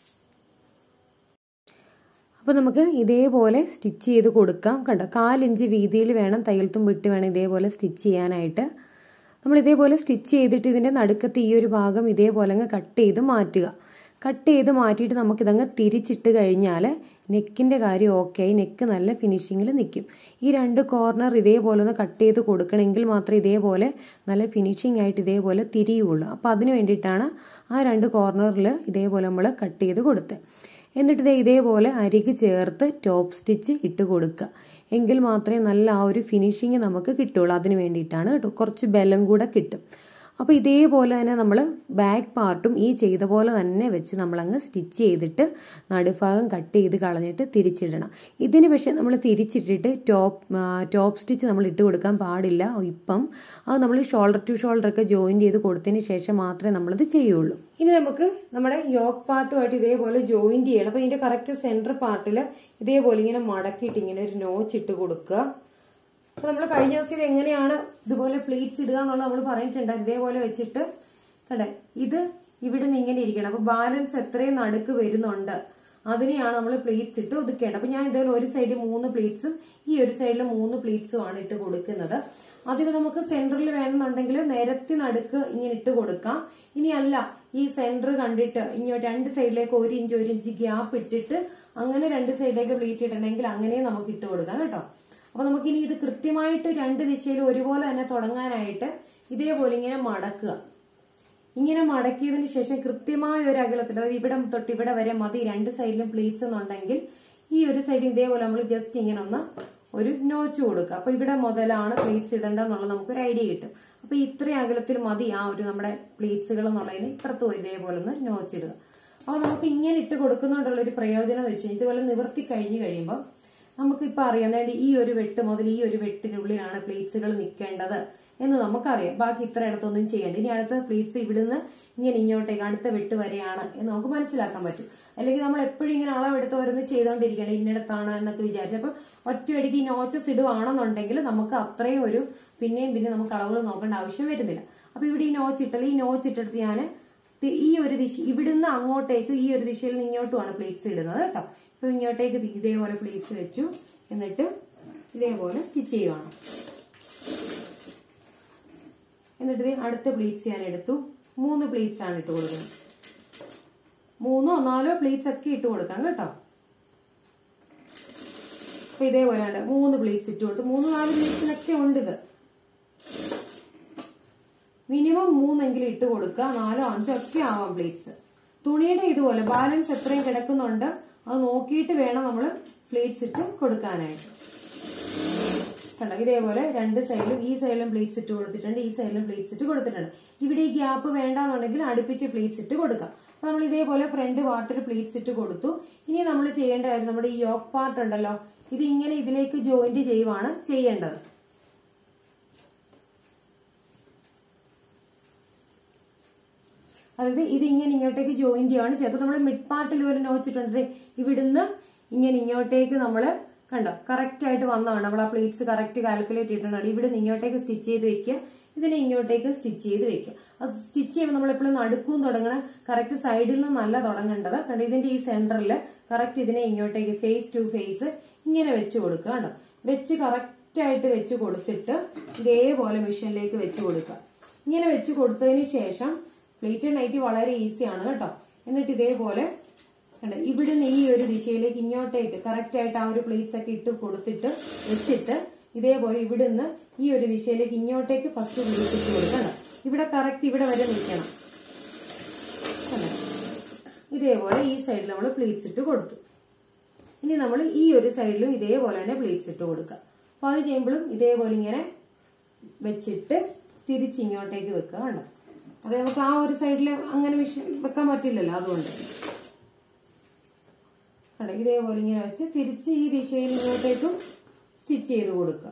അപ്പോൾ നമുക്ക് ഇതേപോലെ സ്റ്റിച്ച് ചെയ്ത് കൊടുക്കാം കണ്ടോ കാലിഞ്ച് വീതിയിൽ വേണം തയ്യൽത്തും വിട്ട് വേണം ഇതേപോലെ സ്റ്റിച്ച് ചെയ്യാനായിട്ട് നമ്മൾ ഇതേപോലെ സ്റ്റിച്ച് ചെയ്തിട്ട് ഇതിൻ്റെ നടുക്കത്തെ ഈ ഒരു ഭാഗം ഇതേപോലെ അങ്ങ് കട്ട് ചെയ്ത് മാറ്റുക കട്ട് ചെയ്ത് മാറ്റിയിട്ട് നമുക്കിതങ്ങ് തിരിച്ചിട്ട് കഴിഞ്ഞാൽ നെക്കിൻ്റെ കാര്യം ഓക്കെ ആയി നെക്ക് നല്ല ഫിനിഷിങ്ങിൽ നിൽക്കും ഈ രണ്ട് കോർണർ ഇതേപോലെ ഒന്ന് കട്ട് ചെയ്ത് കൊടുക്കണമെങ്കിൽ മാത്രമേ ഇതേപോലെ നല്ല ഫിനിഷിംഗ് ആയിട്ട് ഇതേപോലെ തിരിയുള്ളൂ അപ്പോൾ അതിന് വേണ്ടിയിട്ടാണ് ആ രണ്ട് കോർണറിൽ ഇതേപോലെ നമ്മൾ കട്ട് ചെയ്ത് കൊടുത്തത് എന്നിട്ട് ഇത് ഇതേപോലെ അരിക് ചേർത്ത് ടോപ്പ് സ്റ്റിച്ച് ഇട്ട് കൊടുക്കുക എങ്കിൽ മാത്രമേ നല്ല ആ ഒരു ഫിനിഷിങ് നമുക്ക് കിട്ടുള്ളൂ അതിന് വേണ്ടിയിട്ടാണ് കേട്ടോ കുറച്ച് ബലം കൂടെ കിട്ടും അപ്പോൾ ഇതേപോലെ തന്നെ നമ്മൾ ബാക്ക് പാർട്ടും ഈ ചെയ്ത പോലെ തന്നെ വെച്ച് നമ്മളങ്ങ് സ്റ്റിച്ച് ചെയ്തിട്ട് നടുഭാഗം കട്ട് ചെയ്ത് കളഞ്ഞിട്ട് തിരിച്ചിടണം ഇതിന് പക്ഷേ നമ്മൾ തിരിച്ചിട്ടിട്ട് ടോപ്പ് ടോപ്പ് സ്റ്റിച്ച് നമ്മൾ ഇട്ട് കൊടുക്കാൻ പാടില്ല ഇപ്പം അത് നമ്മൾ ഷോൾഡർ ടു ഷോൾഡർ ഒക്കെ ജോയിൻ ചെയ്ത് കൊടുത്തതിന് ശേഷം മാത്രമേ നമ്മളത് ചെയ്യുള്ളൂ ഇനി നമുക്ക് നമ്മുടെ യോക്ക് പാർട്ടുമായിട്ട് ഇതേപോലെ ജോയിൻ ചെയ്യണം അപ്പോൾ ഇതിൻ്റെ കറക്റ്റ് സെൻറ്റർ പാർട്ടിൽ ഇതേപോലെ ഇങ്ങനെ മടക്കിയിട്ട് ഇങ്ങനെ ഒരു നോച്ച് ഇട്ട് കൊടുക്കുക അപ്പൊ നമ്മൾ കഴിഞ്ഞ ദിവസം ഇത് എങ്ങനെയാണ് ഇതുപോലെ പ്ലീറ്റ്സ് ഇടുക എന്നുള്ളത് നമ്മൾ പറഞ്ഞിട്ടുണ്ട് ഇതേപോലെ വെച്ചിട്ട് കണ്ടേ ഇത് ഇവിടെ നിന്ന് ഇങ്ങനെ ഇരിക്കണം അപ്പൊ ബാലൻസ് എത്രയും നടുക്ക് വരുന്നുണ്ട് അതിനെയാണ് നമ്മൾ പ്ലീറ്റ്സ് ഇട്ട് ഒതുക്കേണ്ടത് അപ്പൊ ഞാൻ ഇതേപോലെ ഒരു സൈഡിൽ മൂന്ന് പ്ലീറ്റ്സും ഈ ഒരു സൈഡിൽ മൂന്ന് പ്ലീറ്റ്സും ആണ് ഇട്ട് കൊടുക്കുന്നത് അതിന് നമുക്ക് സെന്ററിൽ വേണമെന്നുണ്ടെങ്കിൽ നിരത്തി നടുക്ക് ഇങ്ങനെ ഇട്ട് കൊടുക്കാം ഇനി അല്ല ഈ സെന്റർ കണ്ടിട്ട് ഇങ്ങോട്ട് രണ്ട് സൈഡിലേക്ക് ഒരു ഇഞ്ച് ഒരു ഇഞ്ച് ഗ്യാപ്പ് ഇട്ടിട്ട് അങ്ങനെ രണ്ട് സൈഡിലേക്ക് പ്ലീറ്റ് ഇടണമെങ്കിൽ അങ്ങനെ നമുക്ക് ഇട്ട് കൊടുക്കാം കേട്ടോ അപ്പൊ നമുക്കിനി ഇത് കൃത്യമായിട്ട് രണ്ട് ദിശയിലും ഒരുപോലെ തന്നെ തുടങ്ങാനായിട്ട് ഇതേപോലെ ഇങ്ങനെ മടക്കുക ഇങ്ങനെ മടക്കിയതിന് ശേഷം കൃത്യമായ ഒരു അകലത്തിൽ അതായത് ഇവിടെ തൊട്ട് ഇവിടെ വരെ മതി രണ്ട് സൈഡിലും പ്ലീറ്റ്സ് എന്നുണ്ടെങ്കിൽ ഈ ഒരു സൈഡിൽ ഇതേപോലെ നമ്മൾ ജസ്റ്റ് ഇങ്ങനെ ഒന്ന് ഒരു നോച്ച് കൊടുക്കുക അപ്പൊ ഇവിടെ മുതലാണ് പ്ലീറ്റ്സ് ഇടേണ്ടതെന്നുള്ളത് നമുക്കൊരു ഐഡിയ കിട്ടും അപ്പൊ ഇത്രയും അകലത്തിൽ മതി ആ ഒരു നമ്മുടെ പ്ലീറ്റ്സുകൾ എന്നുള്ളതിന് ഇപ്പുറത്തും ഇതേപോലെ ഒന്ന് നോച്ചിടുക അപ്പൊ നമുക്ക് ഇങ്ങനെ ഇട്ട് കൊടുക്കുന്നതുകൊണ്ടുള്ള ഒരു പ്രയോജനം എന്ന് വെച്ചാൽ ഇതുപോലെ നിവർത്തി കഴിഞ്ഞു കഴിയുമ്പോൾ നമുക്ക് ഇപ്പൊ അറിയാം അതായത് ഈ ഒരു വെട്ട് മുതൽ ഈ ഒരു വെട്ടിനുള്ളിലാണ് പ്ലീറ്റ്സുകൾ നിൽക്കേണ്ടത് എന്ന് നമുക്കറിയാം ബാക്കി ഇത്ര ഇടത്തൊന്നും ചെയ്യേണ്ട ഇനി അടുത്ത പ്ലീറ്റ്സ് ഇവിടുന്ന് ഇങ്ങനെ ഇങ്ങോട്ടേക്ക് അടുത്ത വെട്ട് വരെയാണ് എന്ന് നമുക്ക് മനസ്സിലാക്കാൻ പറ്റും അല്ലെങ്കിൽ നമ്മൾ എപ്പോഴും ഇങ്ങനെ അളവെടുത്ത് ഓരോന്ന് ചെയ്തുകൊണ്ടിരിക്കണം ഇന്നിടത്താണ് എന്നൊക്കെ വിചാരിച്ചു അപ്പൊ ഒറ്റയടിക്ക് ഈ നോച്ചസ് ഇടുവാണെന്നുണ്ടെങ്കിൽ നമുക്ക് അത്രയും ഒരു പിന്നെയും പിന്നെ നമുക്ക് അളവുകൾ നോക്കേണ്ട ആവശ്യം വരുന്നില്ല അപ്പൊ ഇവിടെ ഈ നോച്ച് ഇട്ടല്ല ഈ നോച്ച് ഇട്ടെടുത്ത് ഞാൻ ഈ ഒരു ദിശ ഇവിടുന്ന് അങ്ങോട്ടേക്ക് ഈ ഒരു ദിശയിൽ നിന്ന് ഇങ്ങോട്ടുമാണ് പ്ലേറ്റ്സ് ഇടുന്നത് കേട്ടോ ഇപ്പൊ ഇങ്ങോട്ടേക്ക് ഇതേപോലെ പ്ലേറ്റ്സ് വെച്ചു എന്നിട്ട് ഇതേപോലെ സ്റ്റിച്ച് ചെയ്യുവാണ് എന്നിട്ട് ദേ അടുത്ത പ്ലീറ്റ്സ് ഞാൻ എടുത്തു മൂന്ന് പ്ലീറ്റ്സ് ആണ് ഇട്ട് കൊടുക്കുന്നത് മൂന്നോ നാലോ പ്ലീറ്റ്സ് ഒക്കെ ഇട്ട് കൊടുക്കാം കേട്ടോ അപ്പൊ ഇതേപോലെയാണ് മൂന്ന് പ്ലീറ്റ്സ് ഇട്ട് കൊടുത്തു മൂന്ന് നാല് പ്ലീറ്റ്സിനൊക്കെ ഉണ്ട് ഇത് മിനിമം മൂന്നെങ്കിലും ഇട്ട് കൊടുക്കുക നാലോ അഞ്ചോ ഒക്കെ ആവാം പ്ലേറ്റ്സ് തുണിയുടെ ഇതുപോലെ ബാലൻസ് എത്രയും കിടക്കുന്നുണ്ട് അത് നോക്കിയിട്ട് വേണം നമ്മൾ പ്ലേറ്റ്സ് ഇട്ട് കൊടുക്കാനായിട്ട് കണ്ടോ ഇതേപോലെ രണ്ട് സൈഡിലും ഈ സൈഡിലും പ്ലേറ്റ്സ് ഇട്ട് കൊടുത്തിട്ടുണ്ട് ഈ സൈഡിലും പ്ലേറ്റ്സ് ഇട്ട് കൊടുത്തിട്ടുണ്ട് ഇവിടെ ഈ ഗ്യാപ്പ് വേണ്ടാന്നുണ്ടെങ്കിൽ അടുപ്പിച്ച് പ്ലേറ്റ്സ് ഇട്ട് കൊടുക്കാം അപ്പൊ നമ്മൾ ഇതേപോലെ ഫ്രണ്ട് പാർട്ടിൽ പ്ലേറ്റ്സ് ഇട്ട് കൊടുത്തു ഇനി നമ്മൾ ചെയ്യേണ്ട കാര്യം നമ്മുടെ ഈ യോക്ക് പാർട്ട് ഉണ്ടല്ലോ ഇത് ഇങ്ങനെ ഇതിലേക്ക് ജോയിന്റ് ചെയ്യുവാണ് ചെയ്യേണ്ടത് അതായത് ഇത് ഇങ്ങനെ ഇങ്ങോട്ടേക്ക് ജോയിന്റ് ചെയ്യുവാണ് ചിലപ്പോൾ നമ്മൾ മിഡ് പാർട്ടിൽ ഒരു നോച്ചിട്ടുണ്ട് ഇവിടുന്ന് ഇങ്ങനെ ഇങ്ങോട്ടേക്ക് നമ്മൾ കണ്ടോ കറക്റ്റ് ആയിട്ട് വന്നതാണ് നമ്മൾ ആ പ്ലേറ്റ്സ് കറക്റ്റ് കാൽക്കുലേറ്റ് ഇട്ടിട്ടുണ്ട് ഇവിടുന്ന് ഇങ്ങോട്ടേക്ക് സ്റ്റിച്ച് ചെയ്ത് വെക്കുക ഇതിനെ ഇങ്ങോട്ടേക്ക് സ്റ്റിച്ച് ചെയ്ത് വെക്കുക അത് സ്റ്റിച്ച് ചെയ്യുമ്പോൾ നമ്മൾ എപ്പോഴും നടുക്കും തുടങ്ങണം കറക്റ്റ് സൈഡിൽ നിന്നല്ല തുടങ്ങേണ്ടത് കണ്ടോ ഇതിന്റെ ഈ സെന്ററിൽ കറക്റ്റ് ഇതിനെ ഇങ്ങോട്ടേക്ക് ഫേസ് ടു ഫേസ് ഇങ്ങനെ വെച്ച് കൊടുക്കുക കണ്ടോ വെച്ച് കറക്റ്റ് ആയിട്ട് വെച്ച് കൊടുത്തിട്ട് ഇതേപോലെ മെഷീനിലേക്ക് വെച്ച് കൊടുക്കുക ഇങ്ങനെ വെച്ച് കൊടുത്തതിന് ശേഷം പ്ലേറ്റ് നൈറ്റ് വളരെ ഈസിയാണ് കേട്ടോ എന്നിട്ട് ഇതേപോലെ കണ്ടോ ഇവിടുന്ന് ഈ ഒരു ദിശയിലേക്ക് ഇങ്ങോട്ടേക്ക് കറക്റ്റ് ആയിട്ട് ആ ഒരു പ്ലേറ്റ്സ് ഒക്കെ ഇട്ട് കൊടുത്തിട്ട് വെച്ചിട്ട് ഇതേപോലെ ഇവിടുന്ന് ഈ ഒരു ദിശയിലേക്ക് ഇങ്ങോട്ടേക്ക് ഫസ്റ്റ് പ്ലേറ്റ് ഇട്ട് കൊടുക്കണം ഇവിടെ കറക്റ്റ് ഇവിടെ വരെ നിൽക്കണം കണ്ടോ ഇതേപോലെ ഈ സൈഡിൽ നമ്മൾ പ്ലേറ്റ്സ് ഇട്ട് കൊടുത്തു ഇനി നമ്മൾ ഈ ഒരു സൈഡിലും ഇതേപോലെ തന്നെ പ്ലേറ്റ്സ് ഇട്ട് കൊടുക്കുക അപ്പൊ അത് ചെയ്യുമ്പോഴും ഇതേപോലെ ഇങ്ങനെ വെച്ചിട്ട് തിരിച്ച് ഇങ്ങോട്ടേക്ക് വെക്കുക കണ്ടോ അത് നമുക്ക് ആ ഒരു സൈഡിൽ അങ്ങനെ വിഷ- വെക്കാൻ പറ്റില്ലല്ലോ അതുകൊണ്ട് കണ്ടോ ഇതേപോലെ ഇങ്ങനെ വെച്ച് തിരിച്ച് ഈ ദിശയിൽ ഇങ്ങോട്ടേക്കും സ്റ്റിച്ച് ചെയ്ത് കൊടുക്കുക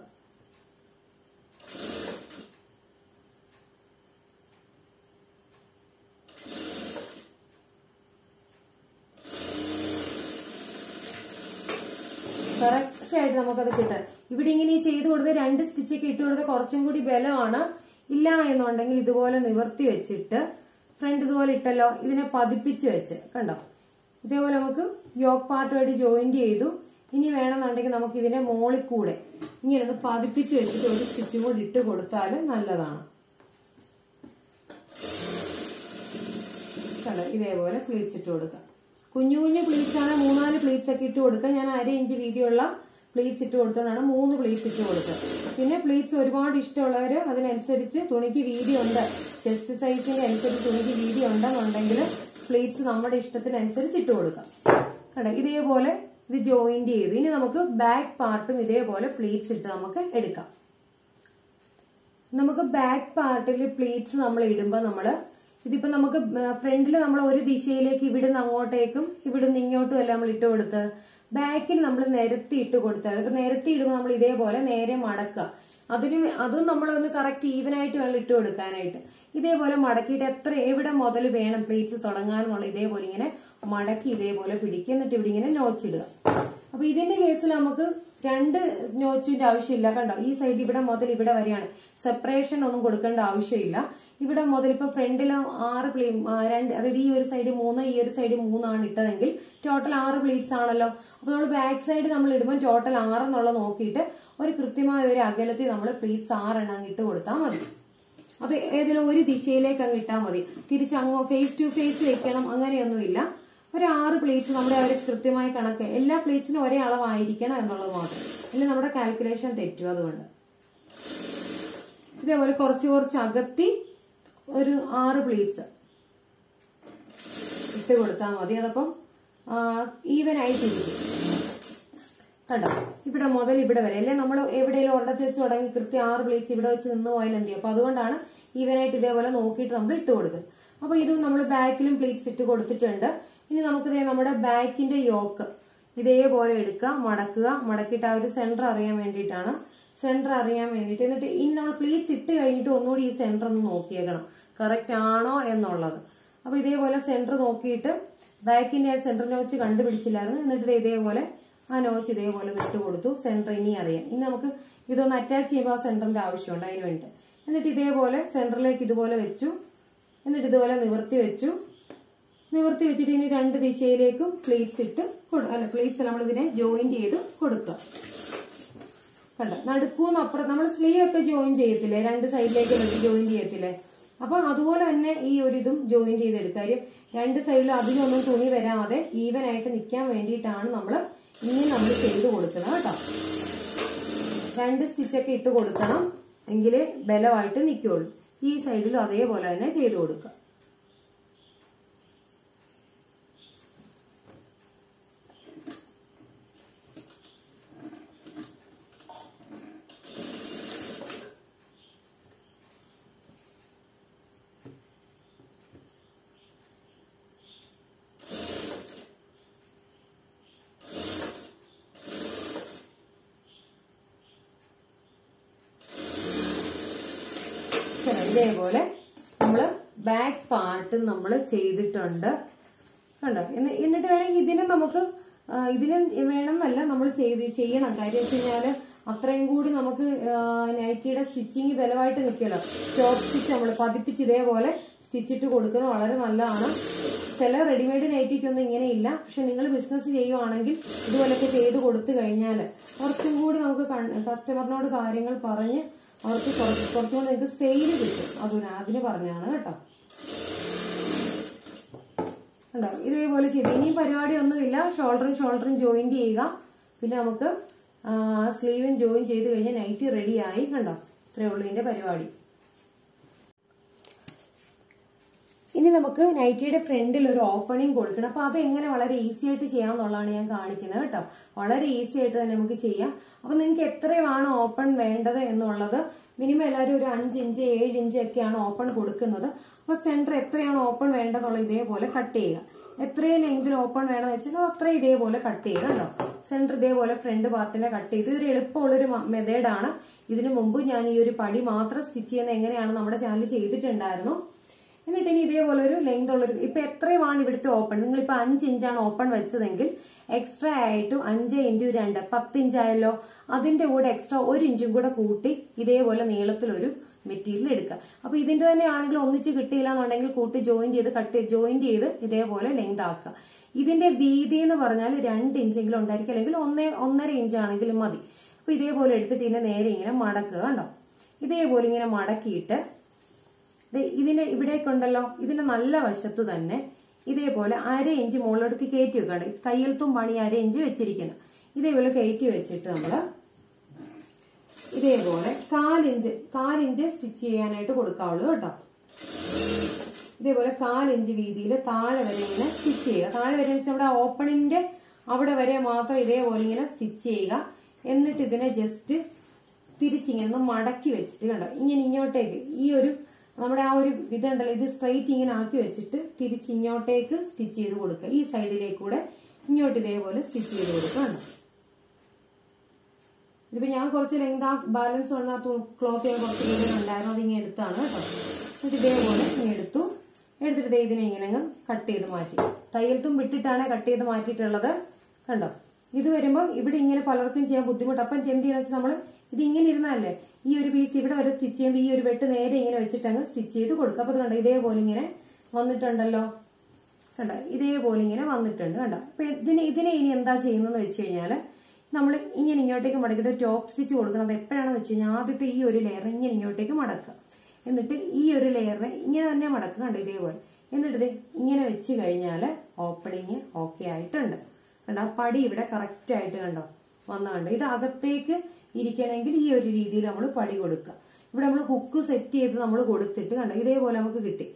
കറക്റ്റ് ആയിട്ട് നമുക്കത് കിട്ടാൻ ഇവിടെ ഇങ്ങനെ ഈ ചെയ്ത് കൊടുത്ത് രണ്ട് സ്റ്റിച്ചൊക്കെ ഇട്ട് കൊടുത്ത് കുറച്ചും കൂടി ബലമാണ് ഇല്ല എന്നുണ്ടെങ്കിൽ ഇതുപോലെ നിവർത്തി വെച്ചിട്ട് ഫ്രണ്ട് ഇതുപോലെ ഇട്ടല്ലോ ഇതിനെ പതിപ്പിച്ച് വെച്ച് കണ്ടോ ഇതേപോലെ നമുക്ക് യോക്ക് പാർട്ടുമായിട്ട് ജോയിന്റ് ചെയ്തു ഇനി വേണമെന്നുണ്ടെങ്കിൽ നമുക്ക് ഇതിന്റെ മോളിൽ കൂടെ ഇങ്ങനെ ഒന്ന് പതിപ്പിച്ച് വെച്ചിട്ട് ഒരു സ്റ്റിച്ചും കൂടി ഇട്ട് കൊടുത്താൽ നല്ലതാണ് കണ്ടോ ഇതേപോലെ പ്ലീറ്റ്സ് ഇട്ട് കൊടുക്കുക കുഞ്ഞു കുഞ്ഞു പ്ലീറ്റ്സ് ആണ് മൂന്നാല് പ്ലീറ്റ്സ് ഒക്കെ ഇട്ട് കൊടുക്കുക ഞാൻ അര ഇഞ്ച് വീതിയുള്ള പ്ലീറ്റ്സ് ഇട്ട് കൊടുത്തോണ്ടാണ് മൂന്ന് പ്ലീറ്റ്സ് ഇട്ട് കൊടുത്തത് പിന്നെ പ്ലീറ്റ്സ് ഒരുപാട് ഇഷ്ടമുള്ളവര് അതിനനുസരിച്ച് തുണിക്ക് വീതി ഉണ്ട് ചെസ്റ്റ് സൈസിന്റെ അനുസരിച്ച് തുണിക്ക് വീതി ഉണ്ടെന്നുണ്ടെങ്കിൽ പ്ലീറ്റ്സ് നമ്മുടെ ഇഷ്ടത്തിനനുസരിച്ച് ഇട്ട് കൊടുക്കാം കണ്ടോ ഇതേപോലെ ഇത് ജോയിന്റ് ചെയ്ത് ഇനി നമുക്ക് ബാക്ക് പാർട്ടും ഇതേപോലെ പ്ലീറ്റ്സ് ഇട്ട് നമുക്ക് എടുക്കാം നമുക്ക് ബാക്ക് പാർട്ടിൽ പ്ലീറ്റ്സ് നമ്മൾ ഇടുമ്പോൾ നമ്മൾ ഇതിപ്പോ നമുക്ക് ഫ്രണ്ടിൽ നമ്മൾ ഒരു ദിശയിലേക്ക് ഇവിടുന്ന് അങ്ങോട്ടേക്കും ഇവിടുന്ന് ഇങ്ങോട്ടും അല്ല നമ്മൾ ഇട്ട് കൊടുത്ത് ബാക്കിൽ നമ്മൾ നിരത്തി ഇട്ട് കൊടുത്താൽ ഇപ്പൊ നിരത്തി ഇടുമ്പോൾ നമ്മൾ ഇതേപോലെ നേരെ മടക്കുക അതിന് അതും നമ്മളൊന്ന് കറക്റ്റ് ഈവൻ ആയിട്ട് വേണം ഇട്ട് കൊടുക്കാനായിട്ട് ഇതേപോലെ മടക്കിയിട്ട് എത്ര എവിടെ മുതൽ വേണം പ്ലേറ്റ്സ് തുടങ്ങാനെന്നുള്ള ഇതേപോലെ ഇങ്ങനെ മടക്കി ഇതേപോലെ പിടിക്കുക എന്നിട്ട് ഇവിടെ ഇങ്ങനെ നോച്ചിടുക അപ്പൊ ഇതിന്റെ കേസിൽ നമുക്ക് രണ്ട് നോച്ചിന്റെ ആവശ്യമില്ല കണ്ടോ ഈ സൈഡ് ഇവിടെ മുതൽ ഇവിടെ വരെയാണ് സെപ്പറേഷൻ ഒന്നും കൊടുക്കേണ്ട ആവശ്യമില്ല ഇവിടെ മുതൽ ഇപ്പൊ ഫ്രണ്ടിൽ ആറ് പ്ലേ രണ്ട് അതായത് ഈ ഒരു സൈഡ് മൂന്ന് ഈ ഒരു സൈഡ് മൂന്നാണ് ഇട്ടതെങ്കിൽ ടോട്ടൽ ആറ് പ്ലേറ്റ്സ് ആണല്ലോ അപ്പൊ നമ്മൾ ബാക്ക് സൈഡ് നമ്മൾ ഇടുമ്പോൾ ടോട്ടൽ ആറെന്നുള്ള നോക്കിയിട്ട് ഒരു കൃത്യമായ ഒരു അകലത്തിൽ നമ്മൾ പ്ലേറ്റ്സ് ആറെണ്ണം അങ്ങ് ഇട്ട് കൊടുത്താൽ മതി അത് ഏതെങ്കിലും ഒരു ദിശയിലേക്ക് അങ്ങ് ഇട്ടാൽ മതി തിരിച്ച് അങ്ങോ ഫേസ് ടു ഫേസ് വെക്കണം അങ്ങനെയൊന്നുമില്ല ഒരു ആറ് പ്ലേറ്റ്സ് നമ്മുടെ ഒരു കൃത്യമായ കണക്ക് എല്ലാ പ്ലേറ്റ്സിനും ഒരേ അളവായിരിക്കണം എന്നുള്ളത് മാത്രം അല്ലെങ്കിൽ നമ്മുടെ കാൽക്കുലേഷൻ തെറ്റും അതുകൊണ്ട് ഇതേപോലെ കുറച്ച് കുറച്ച് അകത്തി ഒരു ആറ് പ്ലേറ്റ്സ് ഇട്ട് കൊടുത്താൽ മതി അതപ്പം ഈവൻ ആയിട്ടിരിക്കും കണ്ടോ ഇവിടെ മുതൽ ഇവിടെ വരെ അല്ലെ നമ്മൾ എവിടെയെങ്കിലും ഒരിടത്ത് വെച്ച് തുടങ്ങി കൃത്യം ആറ് പ്ലേറ്റ്സ് ഇവിടെ വെച്ച് നിന്ന് പോയാൽ എന്ത് ചെയ്യും അപ്പൊ അതുകൊണ്ടാണ് ഈവനായിട്ട് ഇതേപോലെ നോക്കിയിട്ട് നമ്മൾ ഇട്ട് കൊടുക്കുന്നത് അപ്പൊ ഇതും നമ്മൾ ബാക്കിലും പ്ലേറ്റ്സ് ഇട്ട് കൊടുത്തിട്ടുണ്ട് ഇനി നമുക്ക് ദേ നമ്മുടെ ബാക്കിന്റെ യോക്ക് ഇതേപോലെ എടുക്കുക മടക്കുക മടക്കിയിട്ട് ആ ഒരു സെന്റർ അറിയാൻ വേണ്ടിയിട്ടാണ് സെന്റർ അറിയാൻ വേണ്ടിയിട്ട് എന്നിട്ട് ഇനി നമ്മൾ പ്ലീറ്റ്സ് ഇട്ട് കഴിഞ്ഞിട്ട് ഒന്നുകൂടി ഈ സെന്റർ ഒന്ന് നോക്കിയേക്കണം കറക്റ്റ് ആണോ എന്നുള്ളത് അപ്പൊ ഇതേപോലെ സെന്റർ നോക്കിയിട്ട് ബാക്കിന്റെ ആ സെന്റർ നോച്ച് കണ്ടുപിടിച്ചില്ലായിരുന്നു എന്നിട്ട് ദേ ഇതേപോലെ ആ നോച്ച് ഇതേപോലെ വിട്ട് കൊടുത്തു സെന്റർ ഇനി അറിയാം ഇനി നമുക്ക് ഇതൊന്ന് അറ്റാച്ച് ചെയ്യുമ്പോൾ ആ സെന്ററിന്റെ ആവശ്യമുണ്ട് അതിന് വേണ്ടി എന്നിട്ട് ഇതേപോലെ സെന്ററിലേക്ക് ഇതുപോലെ വെച്ചു എന്നിട്ട് ഇതുപോലെ നിവർത്തി വെച്ചു നിവർത്തി വെച്ചിട്ട് ഇനി രണ്ട് ദിശയിലേക്കും പ്ലേറ്റ്സ് ഇട്ട് കൊടു- അല്ല പ്ലേറ്റ്സ് നമ്മൾ ഇതിനെ ജോയിന്റ് ചെയ്ത് കൊടുക്കുക കണ്ട നടുക്കൂന്ന് അപ്പുറം നമ്മൾ സ്ലീവ് ഒക്കെ ജോയിൻ ചെയ്യത്തില്ലേ രണ്ട് സൈഡിലേക്ക് വെച്ച് ജോയിൻ ചെയ്യത്തില്ലേ അപ്പൊ അതുപോലെ തന്നെ ഈ ഒരു ഇതും ജോയിൻ ചെയ്തെടുക്കുക കാര്യം രണ്ട് സൈഡിലും അധികമൊന്നും തുണി വരാതെ ഈവൻ ആയിട്ട് നിൽക്കാൻ വേണ്ടിയിട്ടാണ് നമ്മൾ ഇങ്ങനെ നമ്മൾ ചെയ്ത് കൊടുക്കുന്നത് കേട്ടോ രണ്ട് സ്റ്റിച്ചൊക്കെ ഇട്ട് കൊടുക്കണം എങ്കിലേ ബലമായിട്ട് നിൽക്കുള്ളൂ ഈ സൈഡിലും അതേപോലെ തന്നെ ചെയ്ത് കൊടുക്കുക ശരി, ഇതേപോലെ നമ്മള് ബാക്ക് പാർട്ട് നമ്മൾ ചെയ്തിട്ടുണ്ട് കണ്ടോ എന്നി- എന്നിട്ട് വേണമെങ്കിൽ ഇതിനും നമുക്ക് ആ, ഇതിനും വേണമെന്നല്ല നമ്മൾ ചെയ്ത് ചെയ്യണം കാര്യം വെച്ച് കഴിഞ്ഞാല് അത്രയും കൂടി നമുക്ക് ആ, നൈറ്റിയുടെ സ്റ്റിച്ചിങ് ബലമായിട്ട് നിൽക്കുമല്ലോ ഷോർട്ട് സ്റ്റിച്ച് നമ്മൾ പതിപ്പിച്ച് ഇതേപോലെ സ്റ്റിച്ചിട്ട് കൊടുക്കുന്നത് വളരെ നല്ലതാണ് ചില റെഡിമെയ്ഡ് നൈറ്റിക്കൊന്നും ഇങ്ങനെ ഇല്ല പക്ഷെ നിങ്ങൾ ബിസിനസ് ചെയ്യുവാണെങ്കിൽ ഇതുപോലൊക്കെ ചെയ്ത് കൊടുത്തു കഴിഞ്ഞാൽ കുറച്ചും കൂടി നമുക്ക് കസ്റ്റമറിനോട് കാര്യങ്ങൾ പറഞ്ഞ് അവർക്ക് കുറച്ച് കുറച്ചും കൂടി നിങ്ങൾക്ക് സെയിൽ കിട്ടും അതിന് അതിന് പറഞ്ഞാണ് കേട്ടോ കണ്ടോ ഇതേപോലെ ചെയ്ത് ഇനിയും പരിപാടിയൊന്നുമില്ല ഷോൾഡറും ഷോൾഡറും ജോയിന്റ് ചെയ്യുക പിന്നെ നമുക്ക് സ്ലീവും ജോയിൻ ചെയ്ത് കഴിഞ്ഞാൽ നൈറ്റ് റെഡിയായി കണ്ടോ ഇത്രയേ ഉള്ളൂ ഇതിന്റെ പരിപാടി ഇനി നമുക്ക് നൈറ്റിയുടെ ഫ്രണ്ടിൽ ഒരു ഓപ്പണിംഗ് കൊടുക്കണം അപ്പൊ അത് എങ്ങനെ വളരെ ഈസി ആയിട്ട് ചെയ്യാന്നുള്ളതാണ് ഞാൻ കാണിക്കുന്നത് കേട്ടോ വളരെ ഈസി ആയിട്ട് തന്നെ നമുക്ക് ചെയ്യാം അപ്പൊ നിങ്ങൾക്ക് എത്രയാണ് ഓപ്പൺ വേണ്ടത് എന്നുള്ളത് മിനിമം എല്ലാവരും ഒരു അഞ്ച് ഇഞ്ച് ഏഴ് ഇഞ്ച് ഒക്കെയാണ് ഓപ്പൺ കൊടുക്കുന്നത് അപ്പൊ സെന്റർ എത്രയാണ് ഓപ്പൺ വേണ്ടതെന്നുള്ളത് ഇതേപോലെ കട്ട് ചെയ്യുക എത്രയും ലെങ്തിൽ ഓപ്പൺ വേണമെന്ന് വെച്ചാൽ അത് അത്രയും ഇതേപോലെ കട്ട് ചെയ്യുക കേട്ടോ സെന്റർ ഇതേപോലെ ഫ്രണ്ട് പാർട്ടിനെ കട്ട് ചെയ്ത് ഇതൊരു എളുപ്പമുള്ളൊരു മെത്തേഡാണ് ഇതിനു മുമ്പ് ഞാൻ ഈ ഒരു പടി മാത്രം സ്റ്റിച്ച് ചെയ്യുന്നത് എങ്ങനെയാണ് നമ്മുടെ ചാനൽ ചെയ്തിട്ടുണ്ടായിരുന്നു എന്നിട്ട് ഇനി ഇതേപോലെ ഒരു ലെങ്ത് ഉള്ളൊരു ഇപ്പൊ എത്രയുമാണ് ഇവിടുത്തെ ഓപ്പൺ നിങ്ങൾ ഇപ്പൊ അഞ്ച് ഇഞ്ചാണ് ഓപ്പൺ വെച്ചതെങ്കിൽ എക്സ്ട്രാ ആയിട്ടും അഞ്ച് ഇൻറ്റു രണ്ട് പത്ത് ഇഞ്ചായല്ലോ അതിന്റെ കൂടെ എക്സ്ട്രാ ഒരു ഇഞ്ചും കൂടെ കൂട്ടി ഇതേപോലെ നീളത്തിലൊരു മെറ്റീരിയൽ എടുക്കുക അപ്പൊ ഇതിന്റെ തന്നെ ആണെങ്കിൽ ഒന്നിച്ച് കിട്ടിയില്ല എന്നുണ്ടെങ്കിൽ കൂട്ടി ജോയിൻ ചെയ്ത് കട്ട് ജോയിൻ ചെയ്ത് ഇതേപോലെ ലെങ്ത് ആക്കുക ഇതിന്റെ വീതി എന്ന് പറഞ്ഞാൽ രണ്ട് ഇഞ്ചെങ്കിലും ഉണ്ടായിരിക്കും അല്ലെങ്കിൽ ഒന്നേ ഒന്നര ഇഞ്ച് ആണെങ്കിലും മതി അപ്പൊ ഇതേപോലെ എടുത്തിട്ട് ഇതിനെ നേരെ ഇങ്ങനെ മടക്കുക കണ്ടോ ഇതേപോലെ ഇങ്ങനെ മടക്കിയിട്ട് ദേ ഇതിന്റെ ഇവിടേക്കുണ്ടല്ലോ ഇതിന്റെ നല്ല വശത്ത് തന്നെ ഇതേപോലെ അര ഇഞ്ച് മുകളിലോട്ട് കയറ്റി വെക്കാണ്ട് തയ്യൽ തുമ്പാണ് ഈ അര ഇഞ്ച് വെച്ചിരിക്കുന്നത് ഇതേപോലെ കയറ്റി വെച്ചിട്ട് നമ്മള് ഇതേപോലെ കാലിഞ്ച് കാലിഞ്ച് സ്റ്റിച്ച് ചെയ്യാനായിട്ട് കൊടുക്കാവുള്ളൂ കേട്ടോ ഇതേപോലെ കാലിഞ്ച് വീതിയിൽ താഴെ വരെ ഇങ്ങനെ സ്റ്റിച്ച് ചെയ്യുക താഴെ വരെ വെച്ചാൽ അവിടെ ഓപ്പണിന്റെ അവിടെ വരെ മാത്രം ഇതേപോലെ ഇങ്ങനെ സ്റ്റിച്ച് ചെയ്യുക എന്നിട്ട് ഇതിനെ ജസ്റ്റ് തിരിച്ചിങ്ങനെ ഒന്ന് മടക്കി വെച്ചിട്ട് കണ്ടോ ഇങ്ങനെ ഇങ്ങോട്ടേക്ക് ഈ ഒരു നമ്മുടെ ആ ഒരു ഇതുണ്ടല്ലോ ഇത് സ്ട്രൈറ്റ് ഇങ്ങനെ ആക്കി വെച്ചിട്ട് തിരിച്ച് ഇങ്ങോട്ടേക്ക് സ്റ്റിച്ച് ചെയ്ത് കൊടുക്കുക ഈ സൈഡിലേക്ക് കൂടെ ഇങ്ങോട്ട് ഇതേപോലെ സ്റ്റിച്ച് ചെയ്ത് കൊടുക്കുക കണ്ടോ ഇതിപ്പോ ഞാൻ കുറച്ച് ലെങ്ത് ആ ബാലൻസ് വന്ന ക്ലോത്ത് ഞാൻ കുറച്ച് രീതിയിൽ ഉണ്ടായിരുന്നു അത് ഇങ്ങനെ എടുത്താണ് കേട്ടോ എന്നിട്ട് ഇതേപോലെ ഇങ്ങനെ എടുത്തു എടുത്തിട്ട് ദേ ഇതിനെ ഇങ്ങനെ അങ്ങ് കട്ട് ചെയ്ത് മാറ്റി തയ്യൽത്തും വിട്ടിട്ടാണ് കട്ട് ചെയ്ത് മാറ്റിയിട്ടുള്ളത് കണ്ടോ ഇത് വരുമ്പോൾ ഇവിടെ ഇങ്ങനെ പലർക്കും ചെയ്യാൻ ബുദ്ധിമുട്ട് അപ്പം എന്ത് ചെയ്യണമെന്ന് വെച്ചാൽ നമ്മൾ ഇത് ഇങ്ങനെ ഇരുന്നല്ലേ ഈ ഒരു പീസ് ഇവിടെ വരെ സ്റ്റിച്ച് ചെയ്യുമ്പോൾ ഈ ഒരു വെട്ട് നേരെ ഇങ്ങനെ വെച്ചിട്ട് അങ്ങ് സ്റ്റിച്ച് ചെയ്ത് കൊടുക്കുക അപ്പൊ അത് കണ്ടോ ഇതേപോലെ ഇങ്ങനെ വന്നിട്ടുണ്ടല്ലോ കണ്ടോ ഇതേപോലെ ഇങ്ങനെ വന്നിട്ടുണ്ട് കണ്ടോ അപ്പൊ ഇതിനെ ഇതിനെ ഇനി എന്താ ചെയ്യുന്നതെന്ന് വെച്ച് കഴിഞ്ഞാല് നമ്മൾ ഇങ്ങനെ ഇങ്ങോട്ടേക്ക് മടക്കിയിട്ട് ടോപ്പ് സ്റ്റിച്ച് കൊടുക്കുന്നത് എപ്പോഴാണെന്ന് വെച്ച് കഴിഞ്ഞാൽ ആദ്യത്തെ ഈ ഒരു ലെയർ ഇങ്ങനെ ഇങ്ങോട്ടേക്ക് മടക്കുക എന്നിട്ട് ഈ ഒരു ലെയറിനെ ഇങ്ങനെ തന്നെ മടക്കുക കണ്ടോ ഇതേപോലെ എന്നിട്ട് ഇത് ഇങ്ങനെ വെച്ച് കഴിഞ്ഞാൽ ഓപ്പണിങ് ഓക്കെ ആയിട്ടുണ്ട് കണ്ടോ ആ പടി ഇവിടെ കറക്റ്റ് ആയിട്ട് കണ്ടോ വന്നുണ്ട് ഇത് അകത്തേക്ക് ഇരിക്കണമെങ്കിൽ ഈ ഒരു രീതിയിൽ നമ്മൾ പടി കൊടുക്കുക ഇവിടെ നമ്മൾ ഹുക്ക് സെറ്റ് ചെയ്ത് നമ്മൾ കൊടുത്തിട്ട് കണ്ടോ ഇതേപോലെ നമുക്ക് കിട്ടി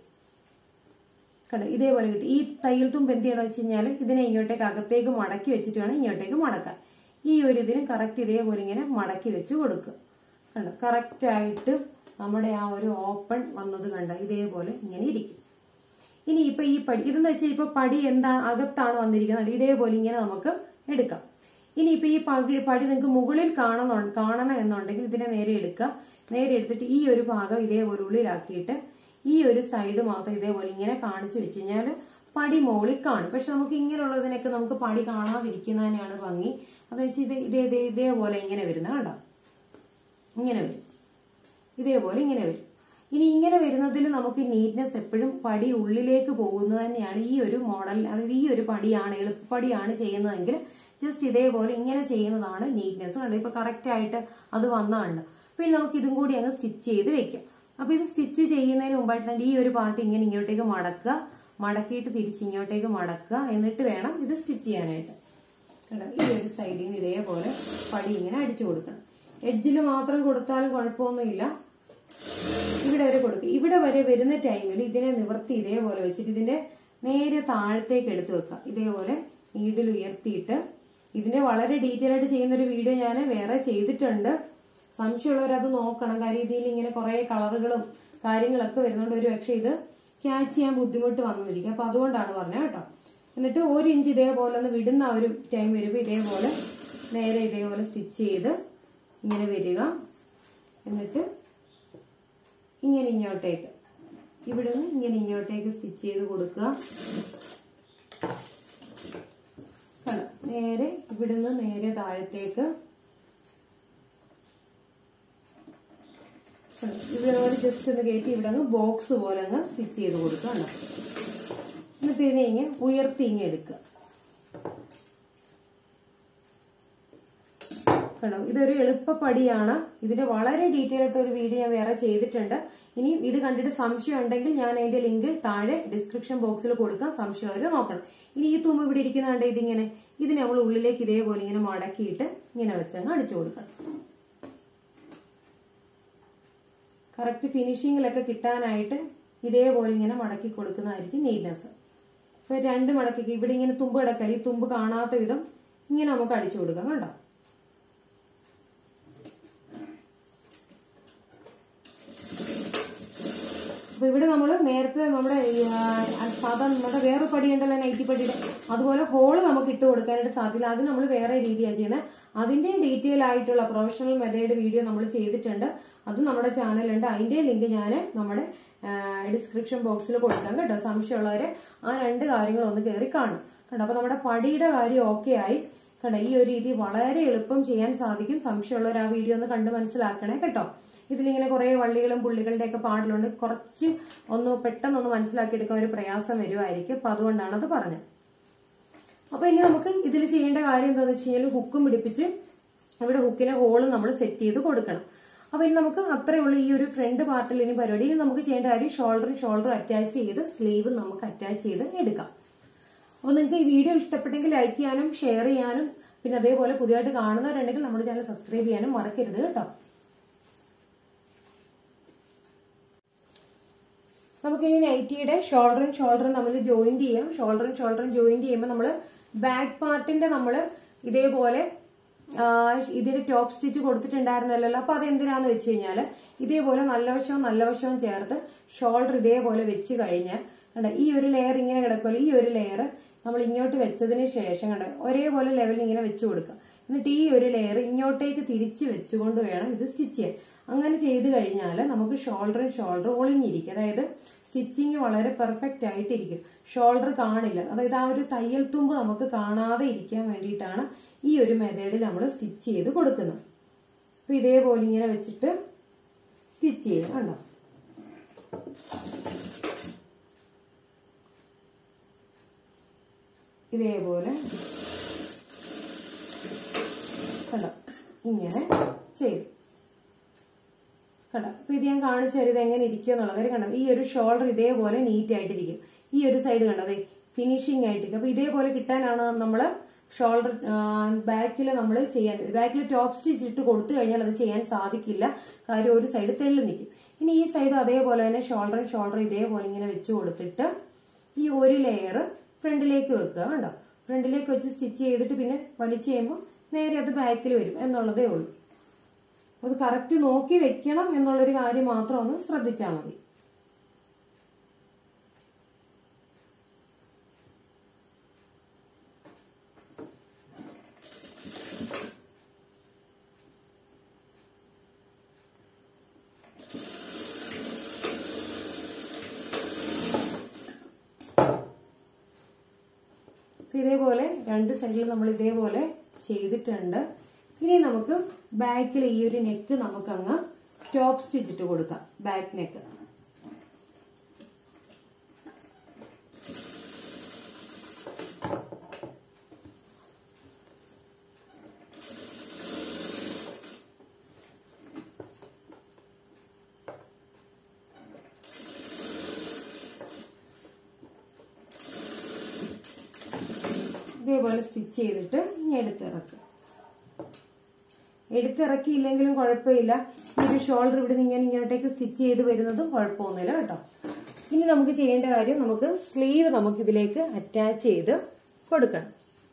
കണ്ടോ ഇതേപോലെ കിട്ടി ഈ തയ്യൽ തുമ്പ് എന്ത് ചെയ്യണമെന്ന് വെച്ച് കഴിഞ്ഞാൽ ഇതിനെ ഇങ്ങോട്ടേക്ക് അകത്തേക്ക് മടക്കി വെച്ചിട്ട് വേണം ഇങ്ങോട്ടേക്ക് മടക്കാൻ ഈ ഒരു ഇതിന് കറക്റ്റ് ഇതേപോലെ ഇങ്ങനെ മടക്കി വെച്ച് കൊടുക്കുക കണ്ടോ കറക്റ്റ് ആയിട്ട് നമ്മുടെ ആ ഒരു ഓപ്പൺ വന്നത് കണ്ട ഇതേപോലെ ഇങ്ങനെ ഇരിക്കും ഇനി ഇപ്പൊ ഈ പടി ഇതെന്ന് വെച്ചാൽ ഇപ്പൊ പടി എന്താണ് അകത്താണ് വന്നിരിക്കുന്നത് ഇതേപോലെ ഇങ്ങനെ നമുക്ക് എടുക്കാം ഇനി ഇപ്പൊ ഈ പടി പടി നിങ്ങൾക്ക് മുകളിൽ കാണണം കാണണം എന്നുണ്ടെങ്കിൽ ഇതിനെ നേരെ എടുക്കുക നേരെ എടുത്തിട്ട് ഈ ഒരു ഭാഗം ഇതേപോലെ ഉള്ളിലാക്കിയിട്ട് ഈ ഒരു സൈഡ് മാത്രം ഇതേപോലെ ഇങ്ങനെ കാണിച്ചു വെച്ച് കഴിഞ്ഞാൽ പടി മുകളിൽ കാണും പക്ഷെ നമുക്ക് ഇങ്ങനെയുള്ളതിനൊക്കെ നമുക്ക് പടി കാണാതിരിക്കുന്നതിനാണ് ഭംഗി അത് വെച്ച് ഇത് ഇതേ ഇതേ ഇതേപോലെ ഇങ്ങനെ വരുന്ന കണ്ടോ ഇങ്ങനെ വരും ഇതേപോലെ ഇങ്ങനെ വരും ഇനി ഇങ്ങനെ വരുന്നതിൽ നമുക്ക് നീറ്റ്നെസ് എപ്പോഴും പടി ഉള്ളിലേക്ക് പോകുന്നത് തന്നെയാണ് ഈ ഒരു മോഡൽ അതായത് ഈ ഒരു പടിയാണ് എളുപ്പപ്പടിയാണ് ചെയ്യുന്നതെങ്കിൽ ജസ്റ്റ് ഇതേപോലെ ഇങ്ങനെ ചെയ്യുന്നതാണ് നീറ്റ്നെസ് കണ്ടോ ഇപ്പൊ കറക്റ്റ് ആയിട്ട് അത് വന്നതാണ് പിന്നെ നമുക്ക് ഇതും കൂടി അങ്ങ് സ്റ്റിച്ച് ചെയ്ത് വെക്കാം അപ്പൊ ഇത് സ്റ്റിച്ച് ചെയ്യുന്നതിന് മുമ്പായിട്ട് തന്നെ ഈ ഒരു പാർട്ട് ഇങ്ങനെ ഇങ്ങോട്ടേക്ക് മടക്കുക മടക്കിയിട്ട് തിരിച്ച് ഇങ്ങോട്ടേക്ക് മടക്കുക എന്നിട്ട് വേണം ഇത് സ്റ്റിച്ച് ചെയ്യാനായിട്ട് കണ്ടോ ഈ ഒരു സൈഡിൽ നിന്ന് ഇതേപോലെ പടി ഇങ്ങനെ അടിച്ചു കൊടുക്കണം എഡ്ജിൽ മാത്രം കൊടുത്താലും കുഴപ്പമൊന്നുമില്ല ഇവിടെ വരെ കൊടുക്കുക ഇവിടെ വരെ വരുന്ന ടൈമിൽ ഇതിനെ നിവർത്തി ഇതേപോലെ വെച്ചിട്ട് ഇതിന്റെ നേരെ താഴത്തേക്ക് എടുത്തു വെക്കുക ഇതേപോലെ നീഡിൽ ഉയർത്തിയിട്ട് ഇതിന്റെ വളരെ ഡീറ്റെയിൽ ആയിട്ട് ചെയ്യുന്ന ഒരു വീഡിയോ ഞാൻ വേറെ ചെയ്തിട്ടുണ്ട് സംശയമുള്ളവർ അത് നോക്കണം കാര്യം ഇതിൽ ഇങ്ങനെ കുറെ കളറുകളും കാര്യങ്ങളൊക്കെ വരുന്നതുകൊണ്ട് ഒരു പക്ഷെ ഇത് ക്യാച്ച് ചെയ്യാൻ ബുദ്ധിമുട്ട് വന്നിരിക്കും അപ്പൊ അതുകൊണ്ടാണ് പറഞ്ഞത് കേട്ടോ എന്നിട്ട് ഒരു ഇഞ്ച് ഇതേപോലെ ഒന്ന് വിടുന്ന ആ ഒരു ടൈം വരുമ്പോൾ ഇതേപോലെ നേരെ ഇതേപോലെ സ്റ്റിച്ച് ചെയ്ത് ഇങ്ങനെ വരിക എന്നിട്ട് ഇങ്ങനെ ഇങ്ങോട്ടേക്ക് ഇവിടുന്ന് ഇങ്ങനെ ഇങ്ങോട്ടേക്ക് സ്റ്റിച്ച് ചെയ്ത് കൊടുക്കുക കണ്ടോ? നേരെ ഇവിടുന്ന് നേരെ താഴത്തേക്ക് കണ്ടോ? ഇതേപോലെ ജസ്റ്റ് ഒന്ന് കയറ്റി ഇവിടെ അങ്ങ് ബോക്സ് പോലെ അങ്ങ് സ്റ്റിച്ച് ചെയ്ത് കൊടുക്കുക കണ്ടോ? എന്നിട്ട് ഇതിനെ ഇങ്ങനെ ഉയർത്തി ഇങ്ങനെ എടുക്കുക കണ്ടോ ഇതൊരു എളുപ്പപ്പടിയാണ് ഇതിന്റെ വളരെ ഡീറ്റെയിൽ ആയിട്ട് ഒരു വീഡിയോ ഞാൻ വേറെ ചെയ്തിട്ടുണ്ട് ഇനി ഇത് കണ്ടിട്ട് സംശയം ഉണ്ടെങ്കിൽ ഞാൻ അതിന്റെ ലിങ്ക് താഴെ ഡിസ്ക്രിപ്ഷൻ ബോക്സിൽ കൊടുക്കാം സംശയമുള്ളവർ നോക്കണം ഇനി ഈ തുമ്പ് ഇവിടെ ഇരിക്കുന്നുണ്ട് ഇതിങ്ങനെ ഇതിനെ നമ്മൾ ഉള്ളിലേക്ക് ഇതേപോലെ ഇങ്ങനെ മടക്കിയിട്ട് ഇങ്ങനെ വെച്ചങ്ങ് അടിച്ചു കൊടുക്കണം കറക്റ്റ് ഫിനിഷിങ്ങിലൊക്കെ കിട്ടാനായിട്ട് ഇതേപോലെ ഇങ്ങനെ മടക്കി കൊടുക്കുന്നതായിരിക്കും നീറ്റ്നെസ് ഇപ്പൊ രണ്ട് മടക്കി ഇവിടെ ഇങ്ങനെ തുമ്പ് കിടക്കൽ ഈ തുമ്പ് കാണാത്ത വിധം ഇങ്ങനെ നമുക്ക് അടിച്ചു കൊടുക്കാം കണ്ടോ അപ്പൊ ഇവിടെ നമ്മൾ നേരത്തെ നമ്മുടെ ഈ, ആ, സാധാ നമ്മുടെ വേറെ പടിയുണ്ടല്ലോ നൈറ്റി പടിയുടെ അതുപോലെ ഹോള് നമുക്ക് ഇട്ട് കൊടുക്കാനായിട്ട് സാധ്യത അത് നമ്മൾ വേറെ രീതിയാണ് ചെയ്യുന്നത് അതിന്റെ ഡീറ്റെയിൽ ആയിട്ടുള്ള പ്രൊഫഷണൽ മെത്തേഡ് വീഡിയോ നമ്മൾ ചെയ്തിട്ടുണ്ട് അത് നമ്മുടെ ചാനലുണ്ട് അതിന്റെ ലിങ്ക് ഞാൻ നമ്മുടെ ഡിസ്ക്രിപ്ഷൻ ബോക്സിൽ കൊടുക്കാം കേട്ടോ സംശയമുള്ളവരെ ആ രണ്ട് കാര്യങ്ങൾ ഒന്ന് കയറി കാണും കേട്ടോ അപ്പൊ നമ്മുടെ പടിയുടെ കാര്യം ഓക്കെ ആയി കണ്ടോ ഈ ഒരു രീതി വളരെ എളുപ്പം ചെയ്യാൻ സാധിക്കും സംശയമുള്ളവർ ആ വീഡിയോ ഒന്ന് കണ്ട് മനസ്സിലാക്കണേ കേട്ടോ ഇതിലിങ്ങനെ കുറെ വള്ളികളും പുള്ളികളുടെ ഒക്കെ പാടലുണ്ട് കുറച്ച് ഒന്ന് പെട്ടെന്ന് ഒന്ന് മനസ്സിലാക്കിയെടുക്കാൻ ഒരു പ്രയാസം വരുമായിരിക്കും അപ്പൊ അതുകൊണ്ടാണ് അത് പറഞ്ഞത് അപ്പൊ ഇനി നമുക്ക് ഇതിൽ ചെയ്യേണ്ട കാര്യം എന്താണെന്ന് വെച്ച് കഴിഞ്ഞാൽ ഹുക്കും പിടിപ്പിച്ച് ഇവിടെ ഹുക്കിലെ ഹോള് നമ്മൾ സെറ്റ് ചെയ്ത് കൊടുക്കണം അപ്പൊ ഇനി നമുക്ക് അത്രേ ഉള്ളൂ ഈ ഒരു ഫ്രണ്ട് പാർട്ടിൽ ഇനി പരിപാടി ഇനി നമുക്ക് ചെയ്യേണ്ട കാര്യം ഷോൾഡർ ഷോൾഡർ അറ്റാച്ച് ചെയ്ത് സ്ലീവ് നമുക്ക് അറ്റാച്ച് ചെയ്ത് എടുക്കാം അപ്പൊ നിങ്ങൾക്ക് ഈ വീഡിയോ ഇഷ്ടപ്പെട്ടെങ്കിൽ ലൈക്ക് ചെയ്യാനും ഷെയർ ചെയ്യാനും പിന്നെ അതേപോലെ പുതിയതായിട്ട് കാണുന്നവരുണ്ടെങ്കിൽ നമ്മുടെ ചാനൽ സബ്സ്ക്രൈബ് ചെയ്യാനും മറക്കരുത് കേട്ടോ നമുക്ക് ഇനി നൈറ്റിയുടെ ഷോൾഡറും ഷോൾഡറും തമ്മിൽ ജോയിന്റ് ചെയ്യാം ഷോൾഡറും ഷോൾഡറും ജോയിന്റ് ചെയ്യുമ്പോൾ നമ്മൾ ബാക്ക് പാർട്ടിന്റെ നമ്മൾ ഇതേപോലെ ആ, ഇതിന് ടോപ്പ് സ്റ്റിച്ച് കൊടുത്തിട്ടുണ്ടായിരുന്നല്ലോ അപ്പൊ അത് എന്തിനാന്ന് വെച്ച് കഴിഞ്ഞാൽ ഇതേപോലെ നല്ല വശവും നല്ല വശവും ചേർത്ത് ഷോൾഡർ ഇതേപോലെ വെച്ച് കഴിഞ്ഞാൽ കണ്ട ഈ ഒരു ലെയർ ഇങ്ങനെ കിടക്കുമല്ലോ ഈ ഒരു ലെയർ നമ്മൾ ഇങ്ങോട്ട് വെച്ചതിന് ശേഷം കണ്ട ഒരേപോലെ ലെവലിൽ ഇങ്ങനെ വെച്ച് കൊടുക്കുക എന്നിട്ട് ഈ ഒരു ലെയർ ഇങ്ങോട്ടേക്ക് തിരിച്ച് വെച്ചുകൊണ്ട് വേണം ഇത് സ്റ്റിച്ച് ചെയ്യാൻ അങ്ങനെ ചെയ്ത് കഴിഞ്ഞാൽ നമുക്ക് ഷോൾഡറും ഷോൾഡർ ഒളിഞ്ഞിരിക്കും അതായത് സ്റ്റിച്ചിങ് വളരെ പെർഫെക്റ്റ് ആയിട്ടിരിക്കും ഷോൾഡർ കാണില്ല അതായത് ആ ഒരു തയ്യൽ തുമ്പ് നമുക്ക് കാണാതെ ഇരിക്കാൻ വേണ്ടിയിട്ടാണ് ഈ ഒരു മെത്തേഡിൽ നമ്മൾ സ്റ്റിച്ച് ചെയ്ത് കൊടുക്കുന്നത് അപ്പൊ ഇതേപോലെ ഇങ്ങനെ വെച്ചിട്ട് സ്റ്റിച്ച് ചെയ്യും കണ്ടോ ഇതേപോലെ കണ്ടോ ഇങ്ങനെ ചെയ്തു കണ്ടോ അപ്പൊ ഇത് ഞാൻ കാണിച്ചു തരും ഇത് എങ്ങനെ ഇരിക്കും എന്നുള്ള കാര്യം കണ്ടോ ഈ ഒരു ഷോൾഡർ ഇതേപോലെ നീറ്റ് ആയിട്ടിരിക്കും ഈ ഒരു സൈഡ് കണ്ടോ അതെ ഫിനിഷിംഗ് ആയിട്ടിരിക്കും അപ്പൊ ഇതേപോലെ കിട്ടാനാണ് നമ്മള് ഷോൾഡർ ബാക്കിൽ നമ്മൾ ചെയ്യാൻ ബാക്കിൽ ടോപ്പ് സ്റ്റിച്ച് ഇട്ട് കൊടുത്തു കഴിഞ്ഞാൽ അത് ചെയ്യാൻ സാധിക്കില്ല കാര്യം ഒരു സൈഡ് തെള്ളി നിൽക്കും ഇനി ഈ സൈഡ് അതേപോലെ തന്നെ ഷോൾഡർ ഷോൾഡർ ഇതേപോലെ ഇങ്ങനെ വെച്ച് കൊടുത്തിട്ട് ഈ ഒരു ലെയർ ഫ്രണ്ടിലേക്ക് വെക്കുക കണ്ടോ ഫ്രണ്ടിലേക്ക് വെച്ച് സ്റ്റിച്ച് ചെയ്തിട്ട് പിന്നെ വലിച്ചു കഴിയുമ്പോൾ നേരെ അത് ബാക്കിൽ വരും എന്നുള്ളതേ ഉള്ളൂ അത് കറക്റ്റ് നോക്കി വെക്കണം എന്നുള്ളൊരു കാര്യം മാത്രം ഒന്ന് ശ്രദ്ധിച്ചാൽ മതി ഇതേപോലെ രണ്ട് സൈഡിൽ നമ്മൾ ഇതേപോലെ ചെയ്തിട്ടുണ്ട് ഇനി നമുക്ക് ബാക്കിൽ ഈ ഒരു നെക്ക് നമുക്ക് അങ്ങ് ടോപ്പ് സ്റ്റിച്ച് ഇട്ട് കൊടുക്കാം ബാക്ക് നെക്ക് ഇതേപോലെ സ്റ്റിച്ച് ചെയ്തിട്ട് ഇനി എടുത്തിറക്കുക എടുത്തിറക്കിയില്ലെങ്കിലും കുഴപ്പമില്ല ഈ ഒരു ഷോൾഡർ ഇവിടെ നിന്ന് ഇങ്ങനെ ഇങ്ങോട്ടേക്ക് സ്റ്റിച്ച് ചെയ്ത് വരുന്നതും കുഴപ്പമൊന്നുമില്ല കേട്ടോ ഇനി നമുക്ക് ചെയ്യേണ്ട കാര്യം നമുക്ക് സ്ലീവ് നമുക്ക് ഇതിലേക്ക് അറ്റാച്ച് ചെയ്ത് കൊടുക്കണം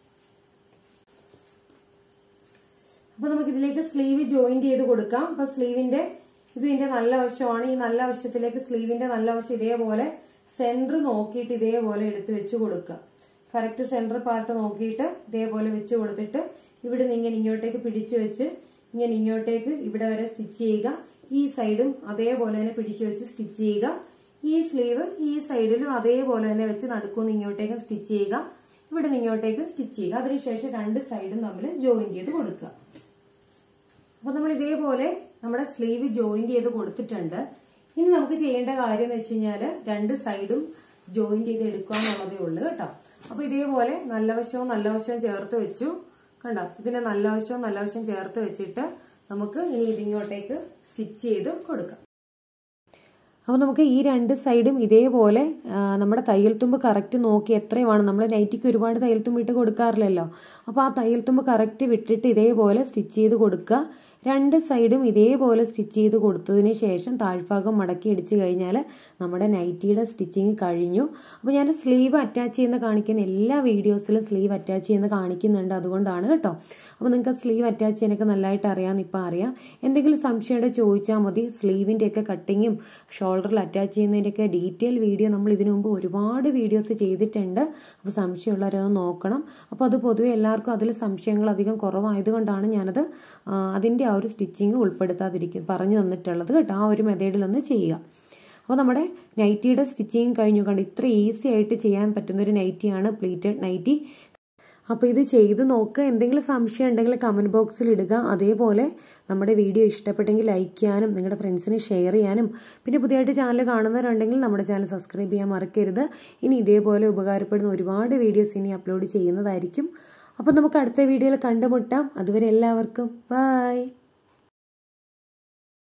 അപ്പൊ നമുക്ക് ഇതിലേക്ക് സ്ലീവ് ജോയിന്റ് ചെയ്ത് കൊടുക്കാം അപ്പൊ സ്ലീവിന്റെ ഇതിന്റെ നല്ല വശമാണ് ഈ നല്ല വശത്തിലേക്ക് സ്ലീവിന്റെ നല്ല വശം ഇതേപോലെ സെന്റർ നോക്കിയിട്ട് ഇതേപോലെ എടുത്തു വെച്ച് കൊടുക്കുക കറക്റ്റ് സെന്റർ പാർട്ട് നോക്കിയിട്ട് ഇതേപോലെ വെച്ച് കൊടുത്തിട്ട് ഇവിടെ നിന്ന് ഇങ്ങനെ ഇങ്ങോട്ടേക്ക് പിടിച്ചു വെച്ച് ഇങ്ങനെ ഇങ്ങോട്ടേക്ക് ഇവിടെ വരെ സ്റ്റിച്ച് ചെയ്യുക ഈ സൈഡും അതേപോലെ തന്നെ പിടിച്ചു വെച്ച് സ്റ്റിച്ച് ചെയ്യുക ഈ സ്ലീവ് ഈ സൈഡിലും അതേപോലെ തന്നെ വെച്ച് നടുക്കുന്ന് ഇങ്ങോട്ടേക്ക് സ്റ്റിച്ച് ചെയ്യുക ഇവിടെ നിന്ന് ഇങ്ങോട്ടേക്ക് സ്റ്റിച്ച് ചെയ്യുക അതിനുശേഷം രണ്ട് സൈഡും തമ്മിൽ ജോയിന്റ് ചെയ്ത് കൊടുക്കുക അപ്പൊ നമ്മൾ ഇതേപോലെ നമ്മുടെ സ്ലീവ് ജോയിന്റ് ചെയ്ത് കൊടുത്തിട്ടുണ്ട് ഇനി നമുക്ക് ചെയ്യേണ്ട കാര്യം എന്ന് വെച്ച് കഴിഞ്ഞാല് രണ്ട് സൈഡും ജോയിന്റ് ചെയ്ത് എടുക്കുക എന്നുള്ളതേ ഉള്ളൂ കേട്ടോ അപ്പൊ ഇതേപോലെ നല്ല വശവും നല്ല വശവും ചേർത്ത് വെച്ചു കണ്ടോ ഇതിന്റെ നല്ല വശവും നല്ല വശവും ചേർത്ത് വെച്ചിട്ട് നമുക്ക് ഇനി ഇതിങ്ങോട്ടേക്ക് സ്റ്റിച്ച് ചെയ്ത് കൊടുക്കാം അപ്പോൾ നമുക്ക് ഈ രണ്ട് സൈഡും ഇതേപോലെ നമ്മുടെ തയ്യൽ തുമ്പ് കറക്റ്റ് നോക്കി എത്രയുമാണ് നമ്മൾ നൈറ്റിക്ക് ഒരുപാട് തയ്യൽ തുമ്പ് ഇട്ട് കൊടുക്കാറില്ലല്ലോ അപ്പോൾ ആ തയ്യൽ തുമ്പ് കറക്റ്റ് വിട്ടിട്ട് ഇതേപോലെ സ്റ്റിച്ച് ചെയ്ത് കൊടുക്കുക രണ്ട് സൈഡും ഇതേപോലെ സ്റ്റിച്ച് ചെയ്ത് കൊടുത്തതിന് ശേഷം താഴ്ഭാഗം മടക്കി അടിച്ച് കഴിഞ്ഞാൽ നമ്മുടെ നൈറ്റിയുടെ സ്റ്റിച്ചിങ് കഴിഞ്ഞു അപ്പോൾ ഞാൻ സ്ലീവ് അറ്റാച്ച് ചെയ്യുന്ന കാണിക്കുന്ന എല്ലാ വീഡിയോസിലും സ്ലീവ് അറ്റാച്ച് ചെയ്യുന്ന കാണിക്കുന്നുണ്ട് അതുകൊണ്ടാണ് കേട്ടോ അപ്പോൾ നിങ്ങൾക്ക് സ്ലീവ് അറ്റാച്ച് ചെയ്യാനൊക്കെ നല്ലതായിട്ട് അറിയാമെന്ന് ഇപ്പോൾ അറിയാം എന്തെങ്കിലും സംശയമുണ്ട് ചോദിച്ചാൽ മതി സ്ലീവിൻ്റെയൊക്കെ കട്ടിങ്ങും ഷോൾഡറിൽ അറ്റാച്ച് ചെയ്യുന്നതിൻ്റെയൊക്കെ ഡീറ്റെയിൽ വീഡിയോ നമ്മൾ ഇതിനു മുമ്പ് ഒരുപാട് വീഡിയോസ് ചെയ്തിട്ടുണ്ട് അപ്പോൾ സംശയമുള്ളവരത് നോക്കണം അപ്പോൾ അത് പൊതുവെ എല്ലാവർക്കും അതിൽ സംശയങ്ങൾ അധികം കുറവായതുകൊണ്ടാണ് ഞാനത് അതിൻ്റെ ആ ഒരു സ്റ്റിച്ചിങ് ഉൾപ്പെടുത്താതിരിക്കും പറഞ്ഞു തന്നിട്ടുള്ളത് കേട്ടോ ആ ഒരു മെത്തേഡിലൊന്ന് ചെയ്യുക അപ്പോൾ നമ്മുടെ നൈറ്റിയുടെ സ്റ്റിച്ചിങ് കഴിഞ്ഞു കണ്ട് ഇത്ര ഈസി ആയിട്ട് ചെയ്യാൻ പറ്റുന്ന ഒരു നൈറ്റിയാണ് പ്ലീറ്റഡ് നൈറ്റി അപ്പോൾ ഇത് ചെയ്ത് നോക്കുക എന്തെങ്കിലും സംശയം ഉണ്ടെങ്കിൽ കമൻറ്റ് ബോക്സിൽ ഇടുക അതേപോലെ നമ്മുടെ വീഡിയോ ഇഷ്ടപ്പെട്ടെങ്കിൽ ലൈക്ക് ചെയ്യാനും നിങ്ങളുടെ ഫ്രണ്ട്സിന് ഷെയർ ചെയ്യാനും പിന്നെ പുതിയതായിട്ട് ചാനൽ കാണുന്നവരുണ്ടെങ്കിൽ നമ്മുടെ ചാനൽ സബ്സ്ക്രൈബ് ചെയ്യാൻ മറക്കരുത് ഇനി ഇതേപോലെ ഉപകാരപ്പെടുന്ന ഒരുപാട് വീഡിയോസ് ഇനി അപ്ലോഡ് ചെയ്യുന്നതായിരിക്കും അപ്പോൾ നമുക്ക് അടുത്ത വീഡിയോയിൽ കണ്ടുമുട്ടാം അതുവരെ എല്ലാവർക്കും ബായ്